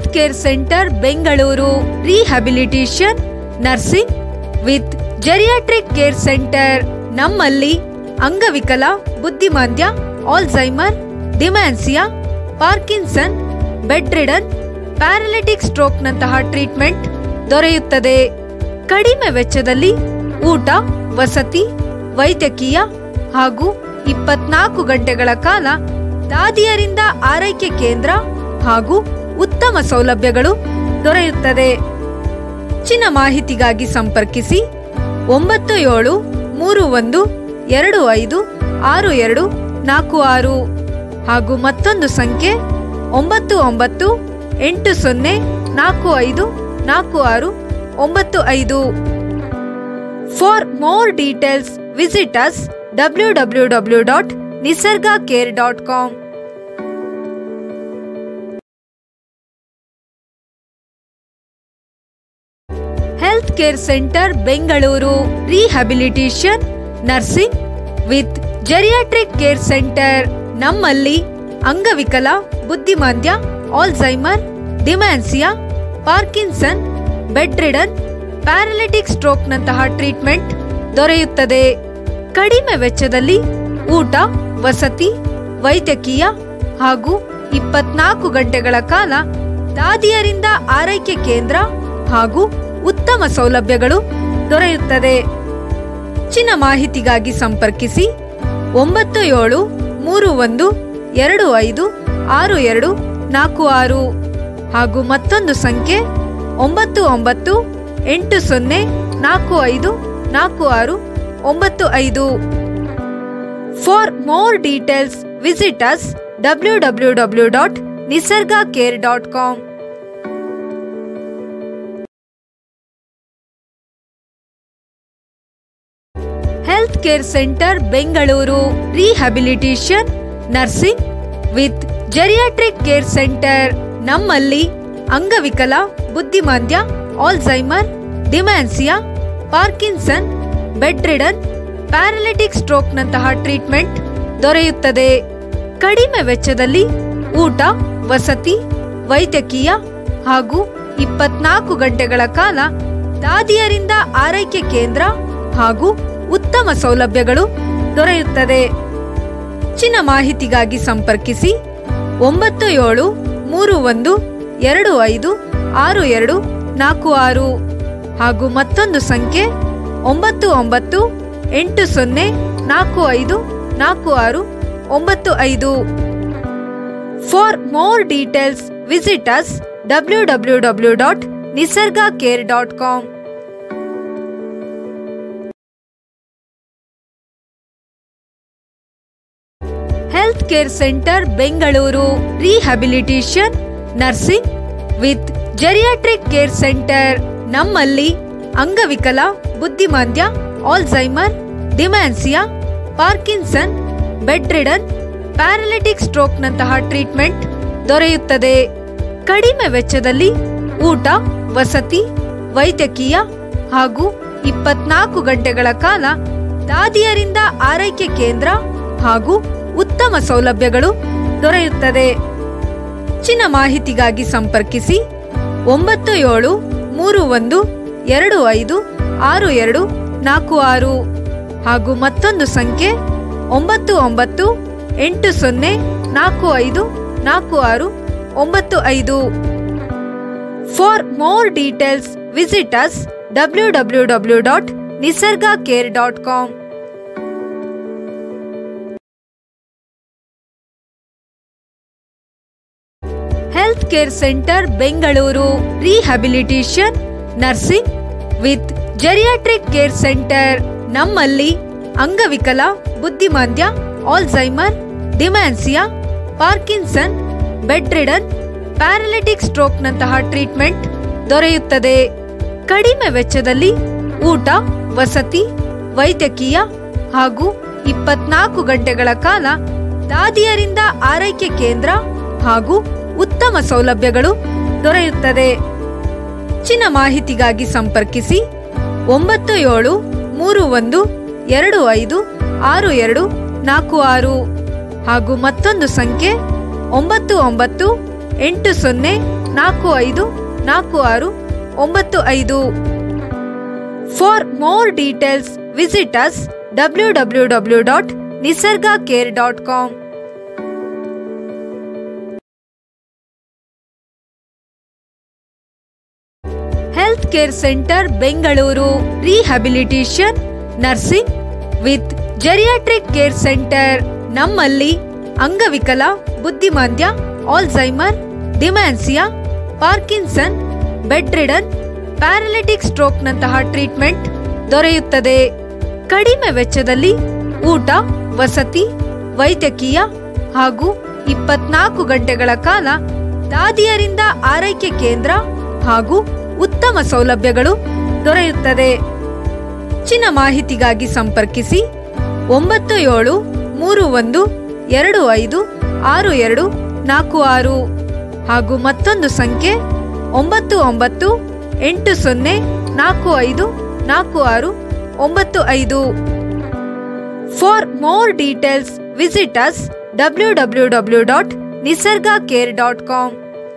health care centre Bengaluru rehabilitation nursing with geriatric care centre ನಮ್ಮಲ್ಲಿ ಅಂಗವಿಕಲ ಬುದ್ಧಿಮಾಂದ್ಯ Alzheimer dementia Parkinson bed ridden paralytic ಸ್ಟ್ರೋಕ್ನಂತಹ treatment ದೊರೆಯುತ್ತದೆ ಕಡಿಮೆ ವೆಚ್ಚದಲ್ಲಿ ಊಟ ವಸತಿ ವೈದ್ಯಕೀಯ ಹಾಗೂ ಇಪ್ಪತ್ನಾಲ್ಕು ಗಂಟೆಗಳ ಕಾಲ ದಾದಿಯರಿಂದ ಆರೈಕೆ ಕೇಂದ್ರ ಹಾಗೂ ಉತ್ತಮ ಸೌಲಭ್ಯಗಳು ದೊರೆಯುತ್ತದೆ ಹೆಚ್ಚಿನ ಮಾಹಿತಿಗಾಗಿ ಸಂಪರ್ಕಿಸಿ ಒಂಬತ್ತು ಏಳು ಮೂರು ಒಂದು ಎರಡು ಐದು ಆರು ಎರಡು ನಾಲ್ಕು ಆರು ಹಾಗೂ ಮತ್ತೊಂದು ಸಂಖ್ಯೆ ಒಂಬತ್ತು ಒಂಬತ್ತು ಎಂಟು ಸೊನ್ನೆ ನಾಲ್ಕು ಐದು ನಾಲ್ಕು ಆರು ಒಂಬತ್ತು ಐದು for more details visit us W W W dot Nisarga care dot com health care centre Bengaluru rehabilitation nursing with geriatric care centre ನಮ್ಮಲ್ಲಿ ಅಂಗವಿಕಲ ಬುದ್ಧಿಮಾಂದ್ಯ Alzheimer dementia Parkinson bed ridden paralytic ಸ್ಟ್ರೋಕ್ನಂತಹ ಟ್ರೀಟ್ಮೆಂಟ್ ದೊರೆಯುತ್ತದೆ ಕಡಿಮೆ ವೆಚ್ಚದಲ್ಲಿ ಊಟ ವಸತಿ ವೈದ್ಯಕೀಯ ಹಾಗೂ ಇಪ್ಪತ್ನಾಲ್ಕು ಗಂಟೆಗಳ ಕಾಲ ದಾದಿಯರಿಂದ ಆರೈಕೆ ಕೇಂದ್ರ ಹಾಗೂ ಉತ್ತಮ ಸೌಲಭ್ಯಗಳು ದೊರೆಯುತ್ತದೆ ಹೆಚ್ಚಿನ ಮಾಹಿತಿಗಾಗಿ ಸಂಪರ್ಕಿಸಿ ಒಂಬತ್ತು ಏಳು ಮೂರು ಒಂದು ಎರಡು ಐದು ಆರು ಎರಡು ನಾಲ್ಕು ಆರು ಹಾಗೂ ಮತ್ತೊಂದು ಸಂಖ್ಯೆ ಒಂಬತ್ತು ಒಂಬತ್ತು ಎಂಟು ಸೊನ್ನೆ ನಾಲ್ಕು ಐದು ನಾಲ್ಕು ಆರು ಒಂಬತ್ತು ಐದು for more details visit us W W W dot Nisarga care dot com health care centre Bengaluru rehabilitation nursing with geriatric care centre ನಮ್ಮಲ್ಲಿ ಅಂಗವಿಕಲ ಬುದ್ಧಿಮಾಂದ್ಯ Alzheimer dementia Parkinson bed ridden paralytic ಸ್ಟ್ರೋಕ್ನಂತಹ ಟ್ರೀಟ್ಮೆಂಟ್ ದೊರೆಯುತ್ತದೆ ಕಡಿಮೆ ವೆಚ್ಚದಲ್ಲಿ ಊಟ ವಸತಿ ವೈದ್ಯಕೀಯ ಹಾಗೂ ಇಪ್ಪತ್ನಾಲ್ಕು ಗಂಟೆಗಳ ಕಾಲ ದಾದಿಯರಿಂದ ಆರೈಕೆ ಕೇಂದ್ರ ಹಾಗೂ ಉತ್ತಮ ಸೌಲಭ್ಯಗಳು ದೊರೆಯುತ್ತದೆ ಹೆಚ್ಚಿನ ಮಾಹಿತಿಗಾಗಿ ಸಂಪರ್ಕಿಸಿ ಒಂಬತ್ತು ಏಳು ಮೂರು ಒಂದು ಎರಡು ಐದು ಆರು ಎರಡು ನಾಲ್ಕು ಆರು ಹಾಗೂ ಮತ್ತೊಂದು ಸಂಖ್ಯೆ ಒಂಬತ್ತು ಒಂಬತ್ತು ಎಂಟು ಸೊನ್ನೆ ನಾಲ್ಕು ಐದು ನಾಲ್ಕು ಆರು ಒಂಬತ್ತು ಐದು for more details visit us W W W dot Nisarga care dot com health care centre Bengaluru rehabilitation nursing with geriatric care centre ನಮ್ಮಲ್ಲಿ ಅಂಗವಿಕಲ ಬುದ್ಧಿಮಾಂದ್ಯ Alzheimer dementia Parkinson bed ridden paralytic ಸ್ಟ್ರೋಕ್ನಂತಹ ಟ್ರೀಟ್ಮೆಂಟ್ ದೊರೆಯುತ್ತದೆ ಕಡಿಮೆ ವೆಚ್ಚದಲ್ಲಿ ಊಟ ವಸತಿ ವೈದ್ಯಕೀಯ ಹಾಗೂ ಇಪ್ಪತ್ನಾಲ್ಕು ಗಂಟೆಗಳ ಕಾಲ ದಾದಿಯರಿಂದ ಆರೈಕೆ ಕೇಂದ್ರ ಹಾಗೂ ಉತ್ತಮ ಸೌಲಭ್ಯಗಳು ದೊರೆಯುತ್ತದೆ ಹೆಚ್ಚಿನ ಮಾಹಿತಿಗಾಗಿ ಸಂಪರ್ಕಿಸಿ ಒಂಬತ್ತು ಏಳು ಮೂರು ಒಂದು ಎರಡು ಐದು ಆರು ಎರಡು ನಾಲ್ಕು ಆರು ಹಾಗೂ ಮತ್ತೊಂದು ಸಂಖ್ಯೆ ಒಂಬತ್ತು ಒಂಬತ್ತು ಎಂಟು ಸೊನ್ನೆ ನಾಲ್ಕು ಐದು ನಾಲ್ಕು ಆರು ಒಂಬತ್ತು ಐದು for more details visit us W W W dot Nisarga care dot com health care centre Bengaluru rehabilitation nursing with geriatric care centre ನಮ್ಮಲ್ಲಿ ಅಂಗವಿಕಲ ಬುದ್ಧಿಮಾಂದ್ಯ Alzheimer dementia Parkinson bed ridden paralytic ಸ್ಟ್ರೋಕ್ನಂತಹ ಟ್ರೀಟ್ಮೆಂಟ್ ದೊರೆಯುತ್ತದೆ ಕಡಿಮೆ ವೆಚ್ಚದಲ್ಲಿ ಊಟ ವಸತಿ ವೈದ್ಯಕೀಯ ಹಾಗೂ ಇಪ್ಪತ್ನಾಲ್ಕು ಗಂಟೆಗಳ ಕಾಲ ದಾದಿಯರಿಂದ ಆರೈಕೆ ಕೇಂದ್ರ ಹಾಗೂ ಉತ್ತಮ ಸೌಲಭ್ಯಗಳು ದೊರೆಯುತ್ತದೆ ಹೆಚ್ಚಿನ ಮಾಹಿತಿಗಾಗಿ ಸಂಪರ್ಕಿಸಿ ಒಂಬತ್ತು ಏಳು ಮೂರು ಒಂದು ಎರಡು ಐದು ಆರು ಎರಡು ನಾಲ್ಕು ಆರು ಹಾಗೂ ಮತ್ತೊಂದು ಸಂಖ್ಯೆ ಒಂಬತ್ತು ಒಂಬತ್ತು ಎಂಟು ಸೊನ್ನೆ ನಾಲ್ಕು ಐದು ನಾಲ್ಕು ಆರು ಒಂಬತ್ತು ಐದು for more details visit us W W W dot Nisarga care dot com health care centre Bengaluru rehabilitation nursing with geriatric care centre ನಮ್ಮಲ್ಲಿ ಅಂಗವಿಕಲ ಬುದ್ಧಿಮಾಂದ್ಯ Alzheimer dementia Parkinson bed ridden paralytic ಸ್ಟ್ರೋಕ್ನಂತಹ ಟ್ರೀಟ್ಮೆಂಟ್ ದೊರೆಯುತ್ತದೆ ಕಡಿಮೆ ವೆಚ್ಚದಲ್ಲಿ ಊಟ ವಸತಿ ವೈದ್ಯಕೀಯ ಹಾಗೂ ಇಪ್ಪತ್ನಾಲ್ಕು ಗಂಟೆಗಳ ಕಾಲ ದಾದಿಯರಿಂದ ಆರೈಕೆ ಕೇಂದ್ರ ಹಾಗೂ ಉತ್ತಮ ಸೌಲಭ್ಯಗಳು ದೊರೆಯುತ್ತದೆ ಹೆಚ್ಚಿನ ಮಾಹಿತಿಗಾಗಿ ಸಂಪರ್ಕಿಸಿ ಒಂಬತ್ತು ಏಳು ಮೂರು ಒಂದು ಎರಡು ಐದು ಆರು ಎರಡು ನಾಲ್ಕು ಆರು ಹಾಗೂ ಮತ್ತೊಂದು ಸಂಖ್ಯೆ ಒಂಬತ್ತು ಒಂಬತ್ತು ಎಂಟು ಸೊನ್ನೆ ನಾಲ್ಕು ಐದು ನಾಲ್ಕು ಆರು ಒಂಬತ್ತು ಐದು for more details visit us W W W dot Nisarga care dot com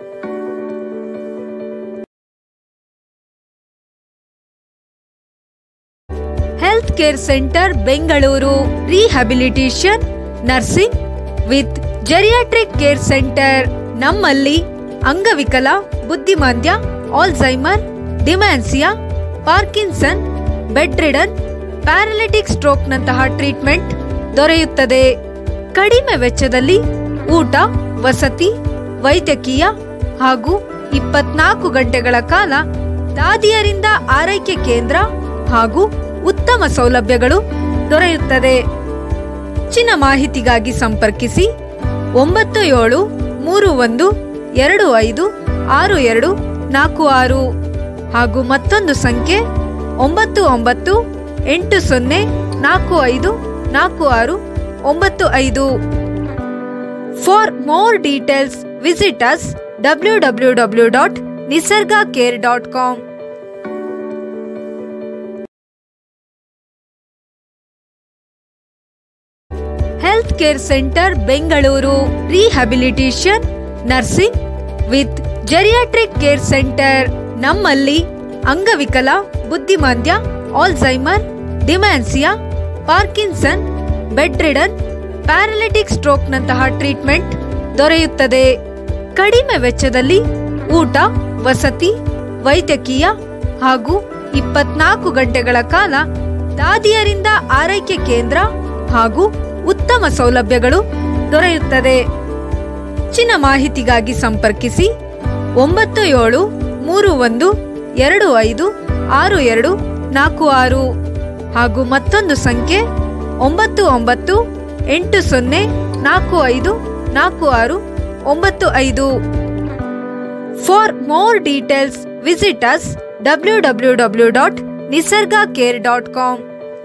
health care centre Bengaluru rehabilitation nursing with geriatric care centre ನಮ್ಮಲ್ಲಿ ಅಂಗವಿಕಲ ಬುದ್ಧಿಮಾಂದ್ಯ Alzheimer dementia Parkinson bed ridden paralytic ಸ್ಟ್ರೋಕ್ನಂತಹ ಟ್ರೀಟ್ಮೆಂಟ್ ದೊರೆಯುತ್ತದೆ ಕಡಿಮೆ ವೆಚ್ಚದಲ್ಲಿ ಊಟ ವಸತಿ ವೈದ್ಯಕೀಯ ಹಾಗೂ ಇಪ್ಪತ್ನಾಲ್ಕು ಗಂಟೆಗಳ ಕಾಲ ದಾದಿಯರಿಂದ ಆರೈಕೆ ಕೇಂದ್ರ ಹಾಗೂ ಉತ್ತಮ ಸೌಲಭ್ಯಗಳು ದೊರೆಯುತ್ತದೆ ಹೆಚ್ಚಿನ ಮಾಹಿತಿಗಾಗಿ ಸಂಪರ್ಕಿಸಿ ಒಂಬತ್ತು ಏಳು ಮೂರು ಒಂದು ಎರಡು ಐದು ಆರು ಎರಡು ನಾಲ್ಕು ಆರು ಹಾಗೂ ಮತ್ತೊಂದು ಸಂಖ್ಯೆ ಒಂಬತ್ತು ಒಂಬತ್ತು ಎಂಟು ಸೊನ್ನೆ ನಾಲ್ಕು ಐದು ನಾಲ್ಕು ಆರು ಒಂಬತ್ತು ಐದು for more details visit us W W W dot Nisarga care dot com health care centre Bengaluru rehabilitation nursing with geriatric care centre ನಮ್ಮಲ್ಲಿ ಅಂಗವಿಕಲ ಬುದ್ಧಿಮಾಂದ್ಯ Alzheimer dementia Parkinson bed ridden paralytic ಸ್ಟ್ರೋಕ್ನಂತಹ ಟ್ರೀಟ್ಮೆಂಟ್ ದೊರೆಯುತ್ತದೆ ಕಡಿಮೆ ವೆಚ್ಚದಲ್ಲಿ ಊಟ ವಸತಿ ವೈದ್ಯಕೀಯ ಹಾಗೂ ಇಪ್ಪತ್ನಾಲ್ಕು ಗಂಟೆಗಳ ಕಾಲ ದಾದಿಯರಿಂದ ಆರೈಕೆ ಕೇಂದ್ರ ಹಾಗೂ ಉತ್ತಮ ಸೌಲಭ್ಯಗಳು ದೊರೆಯುತ್ತದೆ ಹೆಚ್ಚಿನ ಮಾಹಿತಿಗಾಗಿ ಸಂಪರ್ಕಿಸಿ ಒಂಬತ್ತು ಏಳು ಮೂರು ಒಂದು ಎರಡು ಐದು ಆರು ಎರಡು ನಾಲ್ಕು ಆರು ಹಾಗೂ ಮತ್ತೊಂದು ಸಂಖ್ಯೆ ಒಂಬತ್ತು ಒಂಬತ್ತು ಎಂಟು ಸೊನ್ನೆ ನಾಲ್ಕು ಐದು ನಾಲ್ಕು ಆರು ಒಂಬತ್ತು ಐದು for more details visit us W W W dot Nisarga care dot com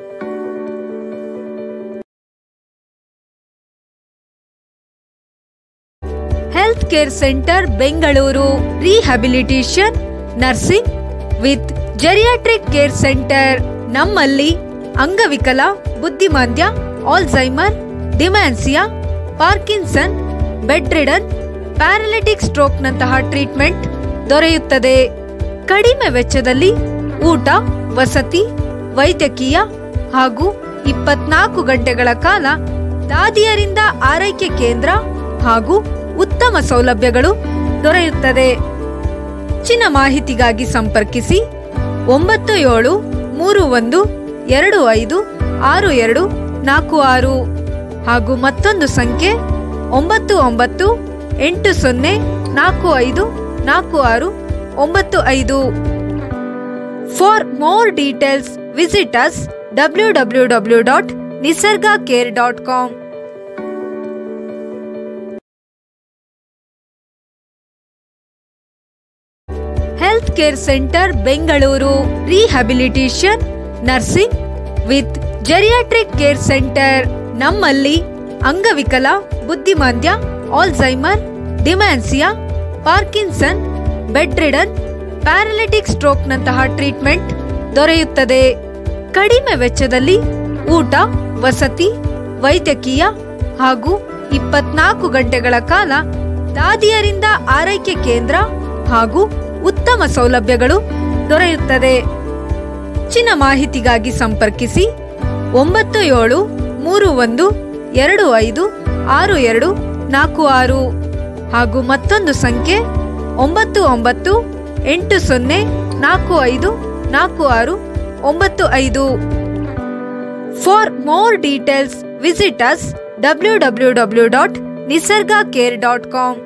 health care centre Bengaluru rehabilitation nursing with geriatric care centre ನಮ್ಮಲ್ಲಿ ಅಂಗವಿಕಲ ಬುದ್ಧಿಮಾಂದ್ಯ Alzheimer dementia Parkinson bed ridden paralytic ಸ್ಟ್ರೋಕ್ನಂತಹ ಟ್ರೀಟ್ಮೆಂಟ್ ದೊರೆಯುತ್ತದೆ ಕಡಿಮೆ ವೆಚ್ಚದಲ್ಲಿ ಊಟ ವಸತಿ ವೈದ್ಯಕೀಯ ಹಾಗೂ ಇಪ್ಪತ್ನಾಲ್ಕು ಗಂಟೆಗಳ ಕಾಲ ದಾದಿಯರಿಂದ ಆರೈಕೆ ಕೇಂದ್ರ ಹಾಗೂ ಉತ್ತಮ ಸೌಲಭ್ಯಗಳು ದೊರೆಯುತ್ತದೆ ಹೆಚ್ಚಿನ ಮಾಹಿತಿಗಾಗಿ ಸಂಪರ್ಕಿಸಿ ಒಂಬತ್ತು ಏಳು ಮೂರು ಒಂದು ಎರಡು ಐದು ಆರು ಎರಡು ನಾಲ್ಕು ಆರು ಹಾಗೂ ಮತ್ತೊಂದು ಸಂಖ್ಯೆ ಒಂಬತ್ತು ಒಂಬತ್ತು ಎಂಟು ಸೊನ್ನೆ ನಾಲ್ಕು ಐದು ನಾಲ್ಕು ಆರು ಒಂಬತ್ತು ಐದು for more details visit us W W W dot Nisarga care dot com health care centre Bengaluru rehabilitation nursing with geriatric care centre ನಮ್ಮಲ್ಲಿ ಅಂಗವಿಕಲ ಬುದ್ಧಿಮಾಂದ್ಯ Alzheimer dementia Parkinson bed ridden paralytic ಸ್ಟ್ರೋಕ್ನಂತಹ ಟ್ರೀಟ್ಮೆಂಟ್ ದೊರೆಯುತ್ತದೆ ಕಡಿಮೆ ವೆಚ್ಚದಲ್ಲಿ ಊಟ ವಸತಿ ವೈದ್ಯಕೀಯ ಹಾಗೂ ಇಪ್ಪತ್ನಾಲ್ಕು ಗಂಟೆಗಳ ಕಾಲ ದಾದಿಯರಿಂದ ಆರೈಕೆ ಕೇಂದ್ರ ಹಾಗೂ ಉತ್ತಮ ಸೌಲಭ್ಯಗಳು ದೊರೆಯುತ್ತದೆ ಹೆಚ್ಚಿನ ಮಾಹಿತಿಗಾಗಿ ಸಂಪರ್ಕಿಸಿ ಒಂಬತ್ತು ಏಳು ಮೂರು ಒಂದು ಎರಡು ಐದು ಆರು ಎರಡು ನಾಲ್ಕು ಆರು ಹಾಗೂ ಮತ್ತೊಂದು ಸಂಖ್ಯೆ ಒಂಬತ್ತು ಒಂಬತ್ತು ಎಂಟು ಸೊನ್ನೆ ನಾಲ್ಕು ಐದು ನಾಲ್ಕು ಆರು ಒಂಬತ್ತು ಐದು for more details visit us W W W dot Nisarga care dot com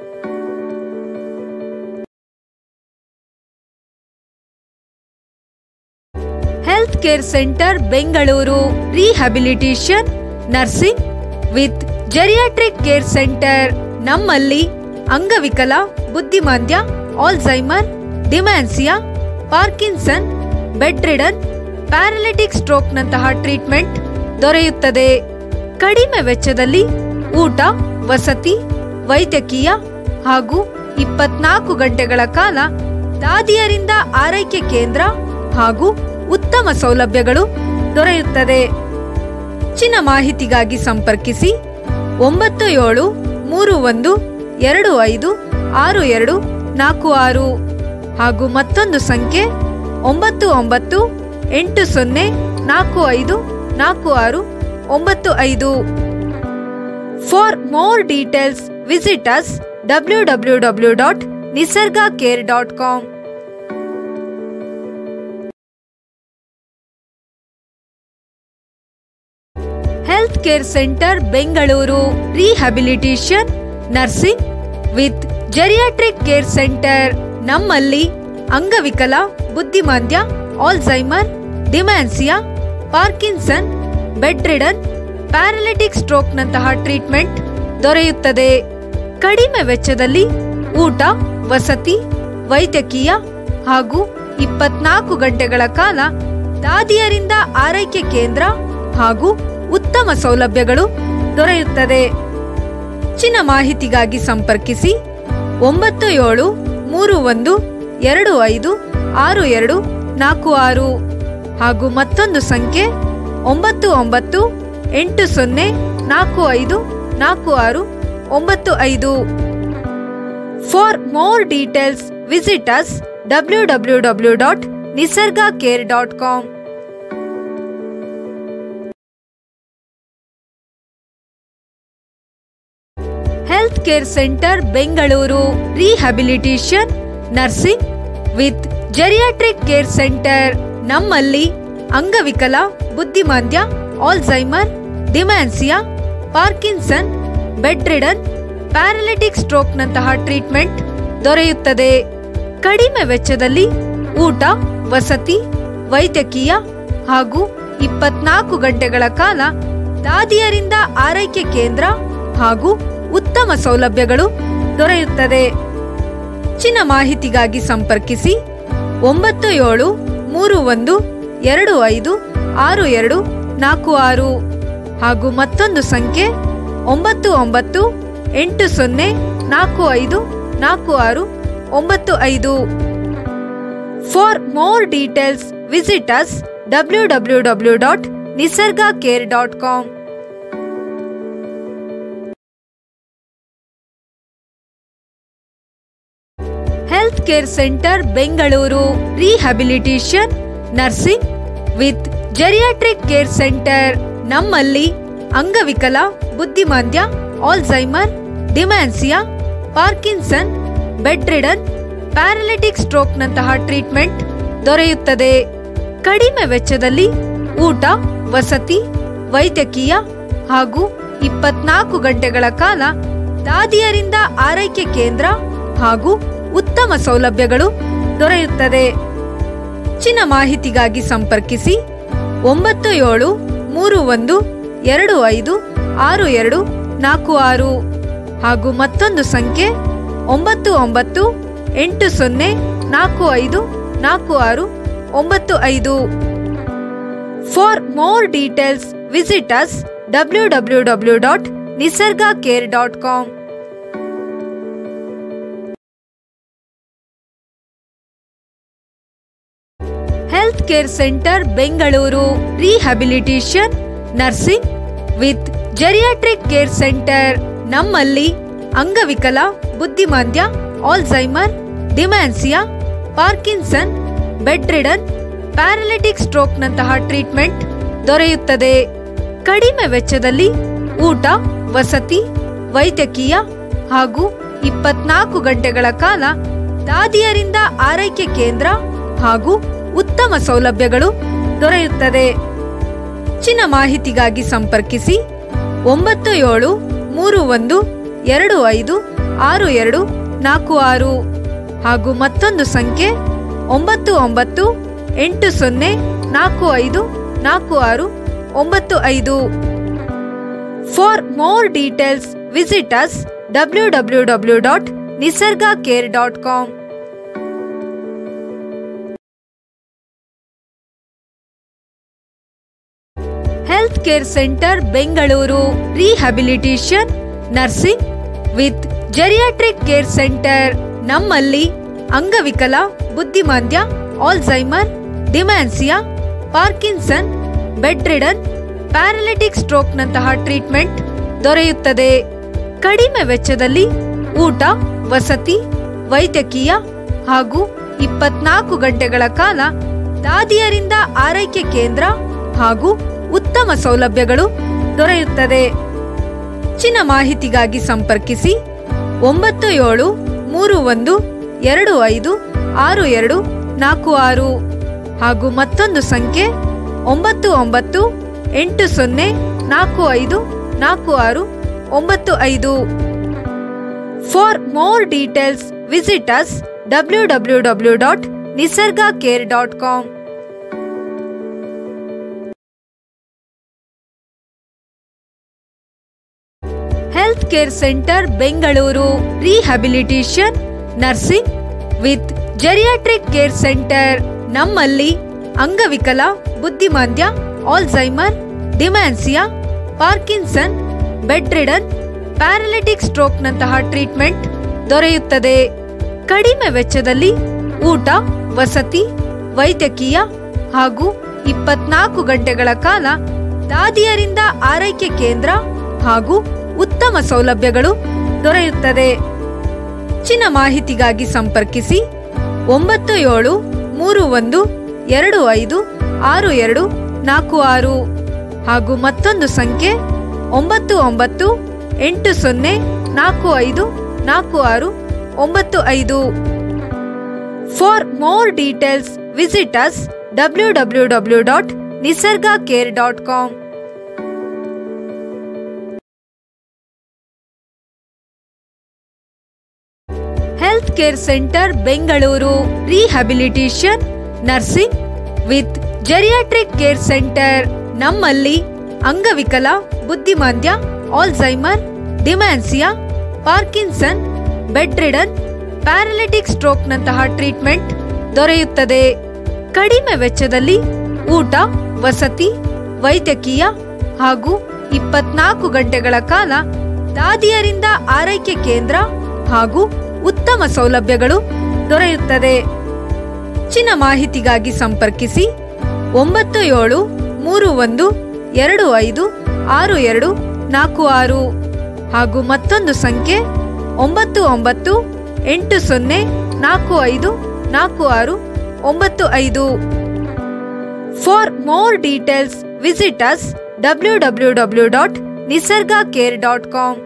health care centre Bengaluru rehabilitation nursing with geriatric care centre ನಮ್ಮಲ್ಲಿ ಅಂಗವಿಕಲ ಬುದ್ಧಿಮಾಂದ್ಯ Alzheimer dementia Parkinson bed ridden paralytic ಸ್ಟ್ರೋಕ್ನಂತಹ ಟ್ರೀಟ್ಮೆಂಟ್ ದೊರೆಯುತ್ತದೆ ಕಡಿಮೆ ವೆಚ್ಚದಲ್ಲಿ ಊಟ ವಸತಿ ವೈದ್ಯಕೀಯ ಹಾಗೂ ಇಪ್ಪತ್ನಾಲ್ಕು ಗಂಟೆಗಳ ಕಾಲ ದಾದಿಯರಿಂದ ಆರೈಕೆ ಕೇಂದ್ರ ಹಾಗೂ ಉತ್ತಮ ಸೌಲಭ್ಯಗಳು ದೊರೆಯುತ್ತದೆ ಹೆಚ್ಚಿನ ಮಾಹಿತಿಗಾಗಿ ಸಂಪರ್ಕಿಸಿ ಒಂಬತ್ತು ಏಳು ಮೂರು ಒಂದು ಎರಡು ಐದು ಆರು ಎರಡು ನಾಲ್ಕು ಆರು ಹಾಗೂ ಮತ್ತೊಂದು ಸಂಖ್ಯೆ ಒಂಬತ್ತು ಒಂಬತ್ತು ಎಂಟು ಸೊನ್ನೆ ನಾಲ್ಕು ಐದು ನಾಲ್ಕು ಆರು ಒಂಬತ್ತು ಐದು for more details visit us W W W dot Nisarga care dot com health care centre Bengaluru rehabilitation nursing with geriatric care centre ನಮ್ಮಲ್ಲಿ ಅಂಗವಿಕಲ ಬುದ್ಧಿಮಾಂದ್ಯ Alzheimer dementia Parkinson bed ridden paralytic ಸ್ಟ್ರೋಕ್ನಂತಹ ಟ್ರೀಟ್ಮೆಂಟ್ ದೊರೆಯುತ್ತದೆ ಕಡಿಮೆ ವೆಚ್ಚದಲ್ಲಿ ಊಟ ವಸತಿ ವೈದ್ಯಕೀಯ ಹಾಗೂ ಇಪ್ಪತ್ನಾಲ್ಕು ಗಂಟೆಗಳ ಕಾಲ ದಾದಿಯರಿಂದ ಆರೈಕೆ ಕೇಂದ್ರ ಹಾಗೂ ಉತ್ತಮ ಸೌಲಭ್ಯಗಳು ದೊರೆಯುತ್ತದೆ ಹೆಚ್ಚಿನ ಮಾಹಿತಿಗಾಗಿ ಸಂಪರ್ಕಿಸಿ ಒಂಬತ್ತು ಏಳು ಮೂರು ಒಂದು ಎರಡು ಐದು ಆರು ಎರಡು ನಾಲ್ಕು ಆರು ಹಾಗೂ ಮತ್ತೊಂದು ಸಂಖ್ಯೆ ಒಂಬತ್ತು ಒಂಬತ್ತು ಎಂಟು ಸೊನ್ನೆ ನಾಲ್ಕು ಐದು ನಾಲ್ಕು ಆರು ಒಂಬತ್ತು ಐದು for more details visit us W W W dot Nisarga care dot com health care centre Bengaluru rehabilitation nursing with geriatric care centre ನಮ್ಮಲ್ಲಿ ಅಂಗವಿಕಲ ಬುದ್ಧಿಮಾಂದ್ಯ Alzheimer dementia Parkinson bed ridden paralytic ಸ್ಟ್ರೋಕ್ನಂತಹ ಟ್ರೀಟ್ಮೆಂಟ್ ದೊರೆಯುತ್ತದೆ ಕಡಿಮೆ ವೆಚ್ಚದಲ್ಲಿ ಊಟ ವಸತಿ ವೈದ್ಯಕೀಯ ಹಾಗೂ ಇಪ್ಪತ್ನಾಲ್ಕು ಗಂಟೆಗಳ ಕಾಲ ದಾದಿಯರಿಂದ ಆರೈಕೆ ಕೇಂದ್ರ ಹಾಗೂ ಉತ್ತಮ ಸೌಲಭ್ಯಗಳು ದೊರೆಯುತ್ತದೆ ಹೆಚ್ಚಿನ ಮಾಹಿತಿಗಾಗಿ ಸಂಪರ್ಕಿಸಿ ಒಂಬತ್ತು ಏಳು ಮೂರು ಒಂದು ಎರಡು ಐದು ಆರು ಎರಡು ನಾಲ್ಕು ಆರು ಹಾಗೂ ಮತ್ತೊಂದು ಸಂಖ್ಯೆ ಒಂಬತ್ತು ಒಂಬತ್ತು ಎಂಟು ಸೊನ್ನೆ ನಾಲ್ಕು ಐದು ನಾಲ್ಕು ಆರು ಒಂಬತ್ತು ಐದು for more details visit us W W W dot Nisarga care dot com health care centre Bengaluru rehabilitation nursing with geriatric care centre ನಮ್ಮಲ್ಲಿ ಅಂಗವಿಕಲ ಬುದ್ಧಿಮಾಂದ್ಯ Alzheimer dementia Parkinson bed ridden paralytic ಸ್ಟ್ರೋಕ್ನಂತಹ ಟ್ರೀಟ್ಮೆಂಟ್ ದೊರೆಯುತ್ತದೆ ಕಡಿಮೆ ವೆಚ್ಚದಲ್ಲಿ ಊಟ ವಸತಿ ವೈದ್ಯಕೀಯ ಹಾಗೂ ಇಪ್ಪತ್ನಾಲ್ಕು ಗಂಟೆಗಳ ಕಾಲ ದಾದಿಯರಿಂದ ಆರೈಕೆ ಕೇಂದ್ರ ಹಾಗೂ ಉತ್ತಮ ಸೌಲಭ್ಯಗಳು ದೊರೆಯುತ್ತದೆ ಹೆಚ್ಚಿನ ಮಾಹಿತಿಗಾಗಿ ಸಂಪರ್ಕಿಸಿ ಒಂಬತ್ತು ಏಳು ಮೂರು ಒಂದು ಎರಡು ಐದು ಆರು ಎರಡು ನಾಲ್ಕು ಆರು ಹಾಗೂ ಮತ್ತೊಂದು ಸಂಖ್ಯೆ ಒಂಬತ್ತು ಒಂಬತ್ತು ಎಂಟು ಸೊನ್ನೆ ನಾಲ್ಕು ಐದು ನಾಲ್ಕು ಆರು ಒಂಬತ್ತು ಐದು for more details visit us W W W dot Nisarga care dot com health care centre Bengaluru rehabilitation nursing with geriatric care centre ನಮ್ಮಲ್ಲಿ ಅಂಗವಿಕಲ ಬುದ್ಧಿಮಾಂದ್ಯ Alzheimer dementia Parkinson bed ridden paralytic ಸ್ಟ್ರೋಕ್ನಂತಹ ಟ್ರೀಟ್ಮೆಂಟ್ ದೊರೆಯುತ್ತದೆ ಕಡಿಮೆ ವೆಚ್ಚದಲ್ಲಿ ಊಟ ವಸತಿ ವೈದ್ಯಕೀಯ ಹಾಗೂ ಇಪ್ಪತ್ನಾಲ್ಕು ಗಂಟೆಗಳ ಕಾಲ ದಾದಿಯರಿಂದ ಆರೈಕೆ ಕೇಂದ್ರ ಹಾಗೂ ಉತ್ತಮ ಸೌಲಭ್ಯಗಳು ದೊರೆಯುತ್ತದೆ ಹೆಚ್ಚಿನ ಮಾಹಿತಿಗಾಗಿ ಸಂಪರ್ಕಿಸಿ ಒಂಬತ್ತು ಏಳು ಮೂರು ಒಂದು ಎರಡು ಐದು ಆರು ಎರಡು ನಾಲ್ಕು ಆರು ಹಾಗೂ ಮತ್ತೊಂದು ಸಂಖ್ಯೆ ಒಂಬತ್ತು ಒಂಬತ್ತು ಎಂಟು ಸೊನ್ನೆ ನಾಲ್ಕು ಐದು ನಾಲ್ಕು ಆರು ಒಂಬತ್ತು ಐದು for more details visit us W W W dot Nisarga care dot com health care centre Bengaluru rehabilitation nursing with geriatric care centre ನಮ್ಮಲ್ಲಿ ಅಂಗವಿಕಲ ಬುದ್ಧಿಮಾಂದ್ಯ Alzheimer dementia Parkinson bed ridden paralytic ಸ್ಟ್ರೋಕ್ನಂತಹ ಟ್ರೀಟ್ಮೆಂಟ್ ದೊರೆಯುತ್ತದೆ ಕಡಿಮೆ ವೆಚ್ಚದಲ್ಲಿ ಊಟ ವಸತಿ ವೈದ್ಯಕೀಯ ಹಾಗೂ ಇಪ್ಪತ್ನಾಲ್ಕು ಗಂಟೆಗಳ ಕಾಲ ದಾದಿಯರಿಂದ ಆರೈಕೆ ಕೇಂದ್ರ ಹಾಗೂ ಉತ್ತಮ ಸೌಲಭ್ಯಗಳು ದೊರೆಯುತ್ತದೆ ಹೆಚ್ಚಿನ ಮಾಹಿತಿಗಾಗಿ ಸಂಪರ್ಕಿಸಿ ಒಂಬತ್ತು ಏಳು ಮೂರು ಒಂದು ಎರಡು ಐದು ಆರು ಎರಡು ನಾಲ್ಕು ಆರು ಹಾಗೂ ಮತ್ತೊಂದು ಸಂಖ್ಯೆ ಒಂಬತ್ತು ಒಂಬತ್ತು ಎಂಟು ಸೊನ್ನೆ ನಾಲ್ಕು ಐದು ನಾಲ್ಕು ಆರು ಒಂಬತ್ತು ಐದು for more details visit us W W W dot Nisarga care dot com health care centre Bengaluru rehabilitation nursing with geriatric care centre ನಮ್ಮಲ್ಲಿ ಅಂಗವಿಕಲ ಬುದ್ಧಿಮಾಂದ್ಯ Alzheimer dementia Parkinson bed ridden paralytic ಸ್ಟ್ರೋಕ್ನಂತಹ ಟ್ರೀಟ್ಮೆಂಟ್ ದೊರೆಯುತ್ತದೆ ಕಡಿಮೆ ವೆಚ್ಚದಲ್ಲಿ ಊಟ ವಸತಿ ವೈದ್ಯಕೀಯ ಹಾಗೂ ಇಪ್ಪತ್ನಾಲ್ಕು ಗಂಟೆಗಳ ಕಾಲ ದಾದಿಯರಿಂದ ಆರೈಕೆ ಕೇಂದ್ರ ಹಾಗೂ ಉತ್ತಮ ಸೌಲಭ್ಯಗಳು ದೊರೆಯುತ್ತದೆ ಹೆಚ್ಚಿನ ಮಾಹಿತಿಗಾಗಿ ಸಂಪರ್ಕಿಸಿ ಒಂಬತ್ತು ಏಳು ಮೂರು ಒಂದು ಎರಡು ಐದು ಆರು ಎರಡು ನಾಲ್ಕು ಆರು ಹಾಗೂ ಮತ್ತೊಂದು ಸಂಖ್ಯೆ ಒಂಬತ್ತು ಒಂಬತ್ತು ಎಂಟು ಸೊನ್ನೆ ನಾಲ್ಕು ಐದು ನಾಲ್ಕು ಆರು ಒಂಬತ್ತು ಐದು for more details visit us W W W dot Nisarga care dot com health care centre Bengaluru rehabilitation nursing with geriatric care centre ನಮ್ಮಲ್ಲಿ ಅಂಗವಿಕಲ ಬುದ್ಧಿಮಾಂದ್ಯ Alzheimer dementia Parkinson bed ridden paralytic ಸ್ಟ್ರೋಕ್ನಂತಹ ಟ್ರೀಟ್ಮೆಂಟ್ ದೊರೆಯುತ್ತದೆ ಕಡಿಮೆ ವೆಚ್ಚದಲ್ಲಿ ಊಟ ವಸತಿ ವೈದ್ಯಕೀಯ ಹಾಗೂ ಇಪ್ಪತ್ನಾಲ್ಕು ಗಂಟೆಗಳ ಕಾಲ ದಾದಿಯರಿಂದ ಆರೈಕೆ ಕೇಂದ್ರ ಹಾಗೂ ಉತ್ತಮ ಸೌಲಭ್ಯಗಳು ದೊರೆಯುತ್ತದೆ ಹೆಚ್ಚಿನ ಮಾಹಿತಿಗಾಗಿ ಸಂಪರ್ಕಿಸಿ ಒಂಬತ್ತು ಏಳು ಮೂರು ಒಂದು ಎರಡು ಐದು ಆರು ಎರಡು ನಾಲ್ಕು ಆರು ಹಾಗೂ ಮತ್ತೊಂದು ಸಂಖ್ಯೆ ಒಂಬತ್ತು ಒಂಬತ್ತು ಎಂಟು ಸೊನ್ನೆ ನಾಲ್ಕು ಐದು ನಾಲ್ಕು ಆರು ಒಂಬತ್ತು ಐದು for more details visit us W W W dot Nisarga care dot com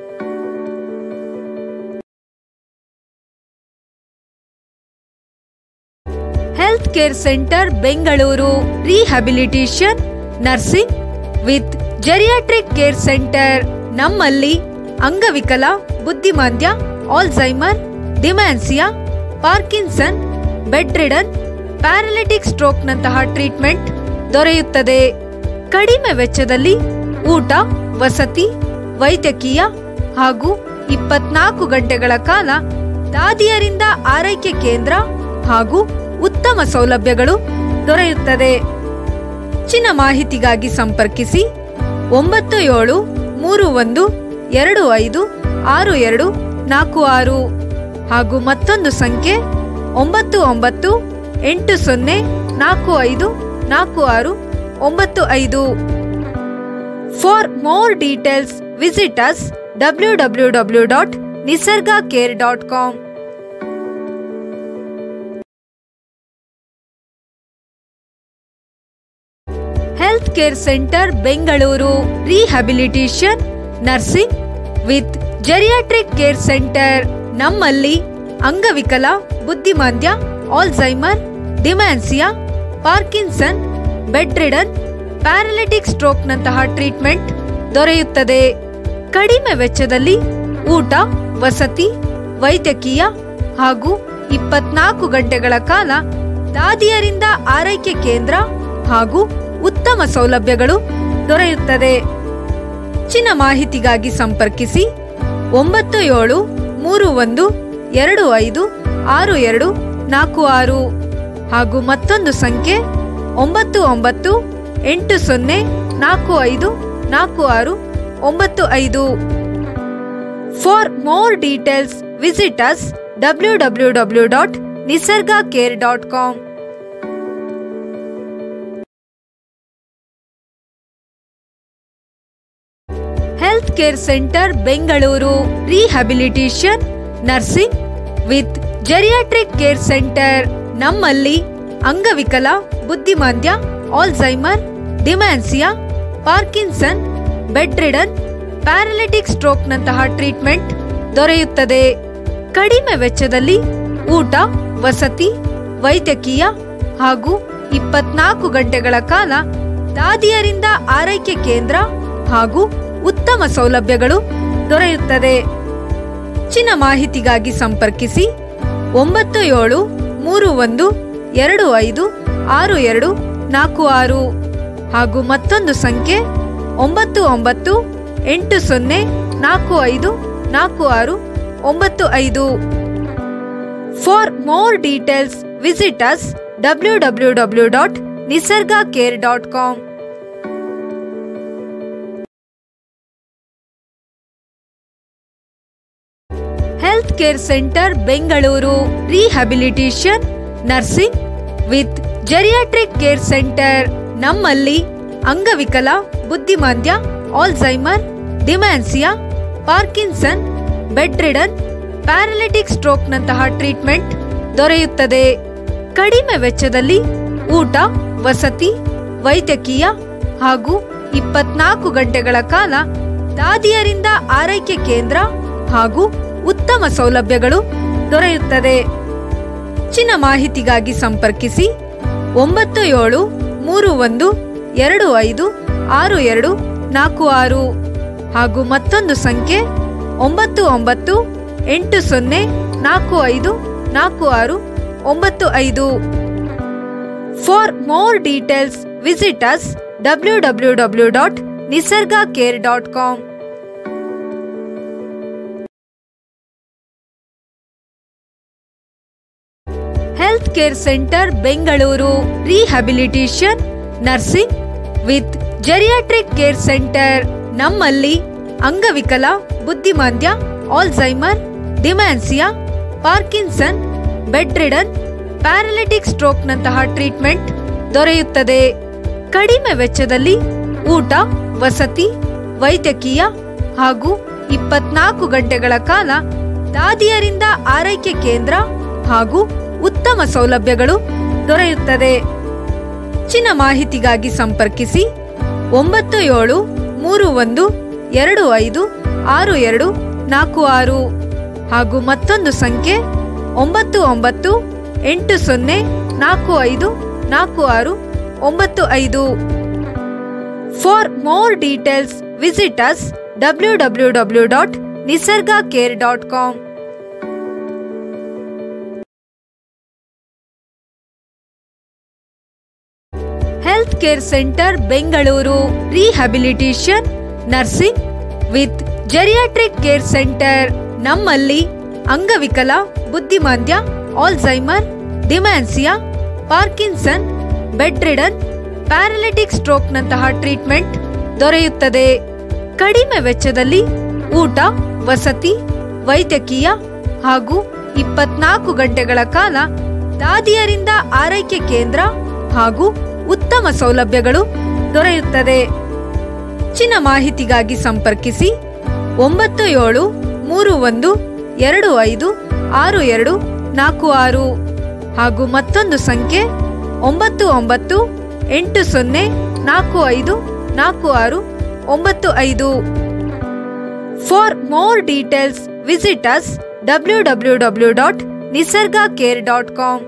health care centre Bengaluru rehabilitation nursing with geriatric care centre ನಮ್ಮಲ್ಲಿ ಅಂಗವಿಕಲ ಬುದ್ಧಿಮಾಂದ್ಯ Alzheimer dementia Parkinson bed ridden paralytic ಸ್ಟ್ರೋಕ್ನಂತಹ ಟ್ರೀಟ್ಮೆಂಟ್ ದೊರೆಯುತ್ತದೆ ಕಡಿಮೆ ವೆಚ್ಚದಲ್ಲಿ ಊಟ ವಸತಿ ವೈದ್ಯಕೀಯ ಹಾಗೂ ಇಪ್ಪತ್ನಾಲ್ಕು ಗಂಟೆಗಳ ಕಾಲ ದಾದಿಯರಿಂದ ಆರೈಕೆ ಕೇಂದ್ರ ಹಾಗೂ ಉತ್ತಮ ಸೌಲಭ್ಯಗಳು ದೊರೆಯುತ್ತದೆ ಹೆಚ್ಚಿನ ಮಾಹಿತಿಗಾಗಿ ಸಂಪರ್ಕಿಸಿ ಒಂಬತ್ತು ಏಳು ಮೂರು ಒಂದು ಎರಡು ಐದು ಆರು ಎರಡು ನಾಲ್ಕು ಆರು ಹಾಗೂ ಮತ್ತೊಂದು ಸಂಖ್ಯೆ ಒಂಬತ್ತು ಒಂಬತ್ತು ಎಂಟು ಸೊನ್ನೆ ನಾಲ್ಕು ಐದು ನಾಲ್ಕು ಆರು ಒಂಬತ್ತು ಐದು for more details visit us W W W dot Nisarga care dot com health care centre Bengaluru rehabilitation nursing with geriatric care centre ನಮ್ಮಲ್ಲಿ ಅಂಗವಿಕಲ ಬುದ್ಧಿಮಾಂದ್ಯ Alzheimer dementia Parkinson bed ridden paralytic ಸ್ಟ್ರೋಕ್ನಂತಹ ಟ್ರೀಟ್ಮೆಂಟ್ ದೊರೆಯುತ್ತದೆ ಕಡಿಮೆ ವೆಚ್ಚದಲ್ಲಿ ಊಟ ವಸತಿ ವೈದ್ಯಕೀಯ ಹಾಗೂ ಇಪ್ಪತ್ನಾಲ್ಕು ಗಂಟೆಗಳ ಕಾಲ ದಾದಿಯರಿಂದ ಆರೈಕೆ ಕೇಂದ್ರ ಹಾಗೂ ಉತ್ತಮ ಸೌಲಭ್ಯಗಳು ದೊರೆಯುತ್ತದೆ ಹೆಚ್ಚಿನ ಮಾಹಿತಿಗಾಗಿ ಸಂಪರ್ಕಿಸಿ ಒಂಬತ್ತು ಏಳು ಮೂರು ಒಂದು ಎರಡು ಐದು ಆರು ಎರಡು ನಾಲ್ಕು ಆರು ಹಾಗೂ ಮತ್ತೊಂದು ಸಂಖ್ಯೆ ಒಂಬತ್ತು ಒಂಬತ್ತು ಎಂಟು ಸೊನ್ನೆ ನಾಲ್ಕು ಐದು ನಾಲ್ಕು ಆರು ಒಂಬತ್ತು ಐದು for more details visit us W W W dot Nisarga care dot com health care centre Bengaluru rehabilitation nursing with geriatric care centre ನಮ್ಮಲ್ಲಿ ಅಂಗವಿಕಲ ಬುದ್ಧಿಮಾಂದ್ಯ Alzheimer dementia Parkinson bed ridden paralytic ಸ್ಟ್ರೋಕ್ನಂತಹ ಟ್ರೀಟ್ಮೆಂಟ್ ದೊರೆಯುತ್ತದೆ ಕಡಿಮೆ ವೆಚ್ಚದಲ್ಲಿ ಊಟ ವಸತಿ ವೈದ್ಯಕೀಯ ಹಾಗೂ ಇಪ್ಪತ್ನಾಲ್ಕು ಗಂಟೆಗಳ ಕಾಲ ದಾದಿಯರಿಂದ ಆರೈಕೆ ಕೇಂದ್ರ ಹಾಗೂ ಉತ್ತಮ ಸೌಲಭ್ಯಗಳು ದೊರೆಯುತ್ತದೆ ಹೆಚ್ಚಿನ ಮಾಹಿತಿಗಾಗಿ ಸಂಪರ್ಕಿಸಿ ಒಂಬತ್ತು ಏಳು ಮೂರು ಒಂದು ಎರಡು ಐದು ಆರು ಎರಡು ನಾಲ್ಕು ಆರು ಹಾಗೂ ಮತ್ತೊಂದು ಸಂಖ್ಯೆ ಒಂಬತ್ತು ಒಂಬತ್ತು ಎಂಟು ಸೊನ್ನೆ ನಾಲ್ಕು ಐದು ನಾಲ್ಕು ಆರು ಒಂಬತ್ತು ಐದು for more details visit us W W W dot Nisarga care dot com health care centre Bengaluru rehabilitation nursing with geriatric care centre ನಮ್ಮಲ್ಲಿ ಅಂಗವಿಕಲ ಬುದ್ಧಿಮಾಂದ್ಯ Alzheimer dementia Parkinson bed ridden paralytic ಸ್ಟ್ರೋಕ್ನಂತಹ ಟ್ರೀಟ್ಮೆಂಟ್ ದೊರೆಯುತ್ತದೆ ಕಡಿಮೆ ವೆಚ್ಚದಲ್ಲಿ ಊಟ ವಸತಿ ವೈದ್ಯಕೀಯ ಹಾಗೂ ಇಪ್ಪತ್ನಾಲ್ಕು ಗಂಟೆಗಳ ಕಾಲ ದಾದಿಯರಿಂದ ಆರೈಕೆ ಕೇಂದ್ರ ಹಾಗೂ ಉತ್ತಮ ಸೌಲಭ್ಯಗಳು ದೊರೆಯುತ್ತದೆ ಹೆಚ್ಚಿನ ಮಾಹಿತಿಗಾಗಿ ಸಂಪರ್ಕಿಸಿ ಒಂಬತ್ತು ಏಳು ಮೂರು ಒಂದು ಎರಡು ಐದು ಆರು ಎರಡು ನಾಲ್ಕು ಆರು ಹಾಗೂ ಮತ್ತೊಂದು ಸಂಖ್ಯೆ ಒಂಬತ್ತು ಒಂಬತ್ತು ಎಂಟು ಸೊನ್ನೆ ನಾಲ್ಕು ಐದು ನಾಲ್ಕು ಆರು ಒಂಬತ್ತು ಐದು for more details visit us W W W dot Nisarga care dot com health care centre Bengaluru rehabilitation nursing with geriatric care centre ನಮ್ಮಲ್ಲಿ ಅಂಗವಿಕಲ ಬುದ್ಧಿಮಾಂದ್ಯ Alzheimer dementia Parkinson bed ridden paralytic ಸ್ಟ್ರೋಕ್ನಂತಹ ಟ್ರೀಟ್ಮೆಂಟ್ ದೊರೆಯುತ್ತದೆ ಕಡಿಮೆ ವೆಚ್ಚದಲ್ಲಿ ಊಟ ವಸತಿ ವೈದ್ಯಕೀಯ ಹಾಗೂ ಇಪ್ಪತ್ನಾಲ್ಕು ಗಂಟೆಗಳ ಕಾಲ ದಾದಿಯರಿಂದ ಆರೈಕೆ ಕೇಂದ್ರ ಹಾಗೂ ಉತ್ತಮ ಸೌಲಭ್ಯಗಳು ದೊರೆಯುತ್ತದೆ ಹೆಚ್ಚಿನ ಮಾಹಿತಿಗಾಗಿ ಸಂಪರ್ಕಿಸಿ ಒಂಬತ್ತು ಏಳು ಮೂರು ಒಂದು ಎರಡು ಐದು ಆರು ಎರಡು ನಾಲ್ಕು ಆರು ಹಾಗೂ ಮತ್ತೊಂದು ಸಂಖ್ಯೆ ಒಂಬತ್ತು ಒಂಬತ್ತು ಎಂಟು ಸೊನ್ನೆ ನಾಲ್ಕು ಐದು ನಾಲ್ಕು ಆರು ಒಂಬತ್ತು ಐದು for more details visit us W W W dot Nisarga care dot com health care centre Bengaluru rehabilitation nursing with geriatric care centre ನಮ್ಮಲ್ಲಿ ಅಂಗವಿಕಲ ಬುದ್ಧಿಮಾಂದ್ಯ Alzheimer dementia Parkinson bed ridden paralytic ಸ್ಟ್ರೋಕ್ನಂತಹ ಟ್ರೀಟ್ಮೆಂಟ್ ದೊರೆಯುತ್ತದೆ ಕಡಿಮೆ ವೆಚ್ಚದಲ್ಲಿ ಊಟ ವಸತಿ ವೈದ್ಯಕೀಯ ಹಾಗೂ ಇಪ್ಪತ್ನಾಲ್ಕು ಗಂಟೆಗಳ ಕಾಲ ದಾದಿಯರಿಂದ ಆರೈಕೆ ಕೇಂದ್ರ ಹಾಗೂ ಉತ್ತಮ ಸೌಲಭ್ಯಗಳು ದೊರೆಯುತ್ತದೆ ಹೆಚ್ಚಿನ ಮಾಹಿತಿಗಾಗಿ ಸಂಪರ್ಕಿಸಿ ಒಂಬತ್ತು ಏಳು ಮೂರು ಒಂದು ಎರಡು ಐದು ಆರು ಎರಡು ನಾಲ್ಕು ಆರು ಹಾಗೂ ಮತ್ತೊಂದು ಸಂಖ್ಯೆ ಒಂಬತ್ತು ಒಂಬತ್ತು ಎಂಟು ಸೊನ್ನೆ ನಾಲ್ಕು ಐದು ನಾಲ್ಕು ಆರು ಒಂಬತ್ತು ಐದು for more details visit us W W W dot Nisarga care dot com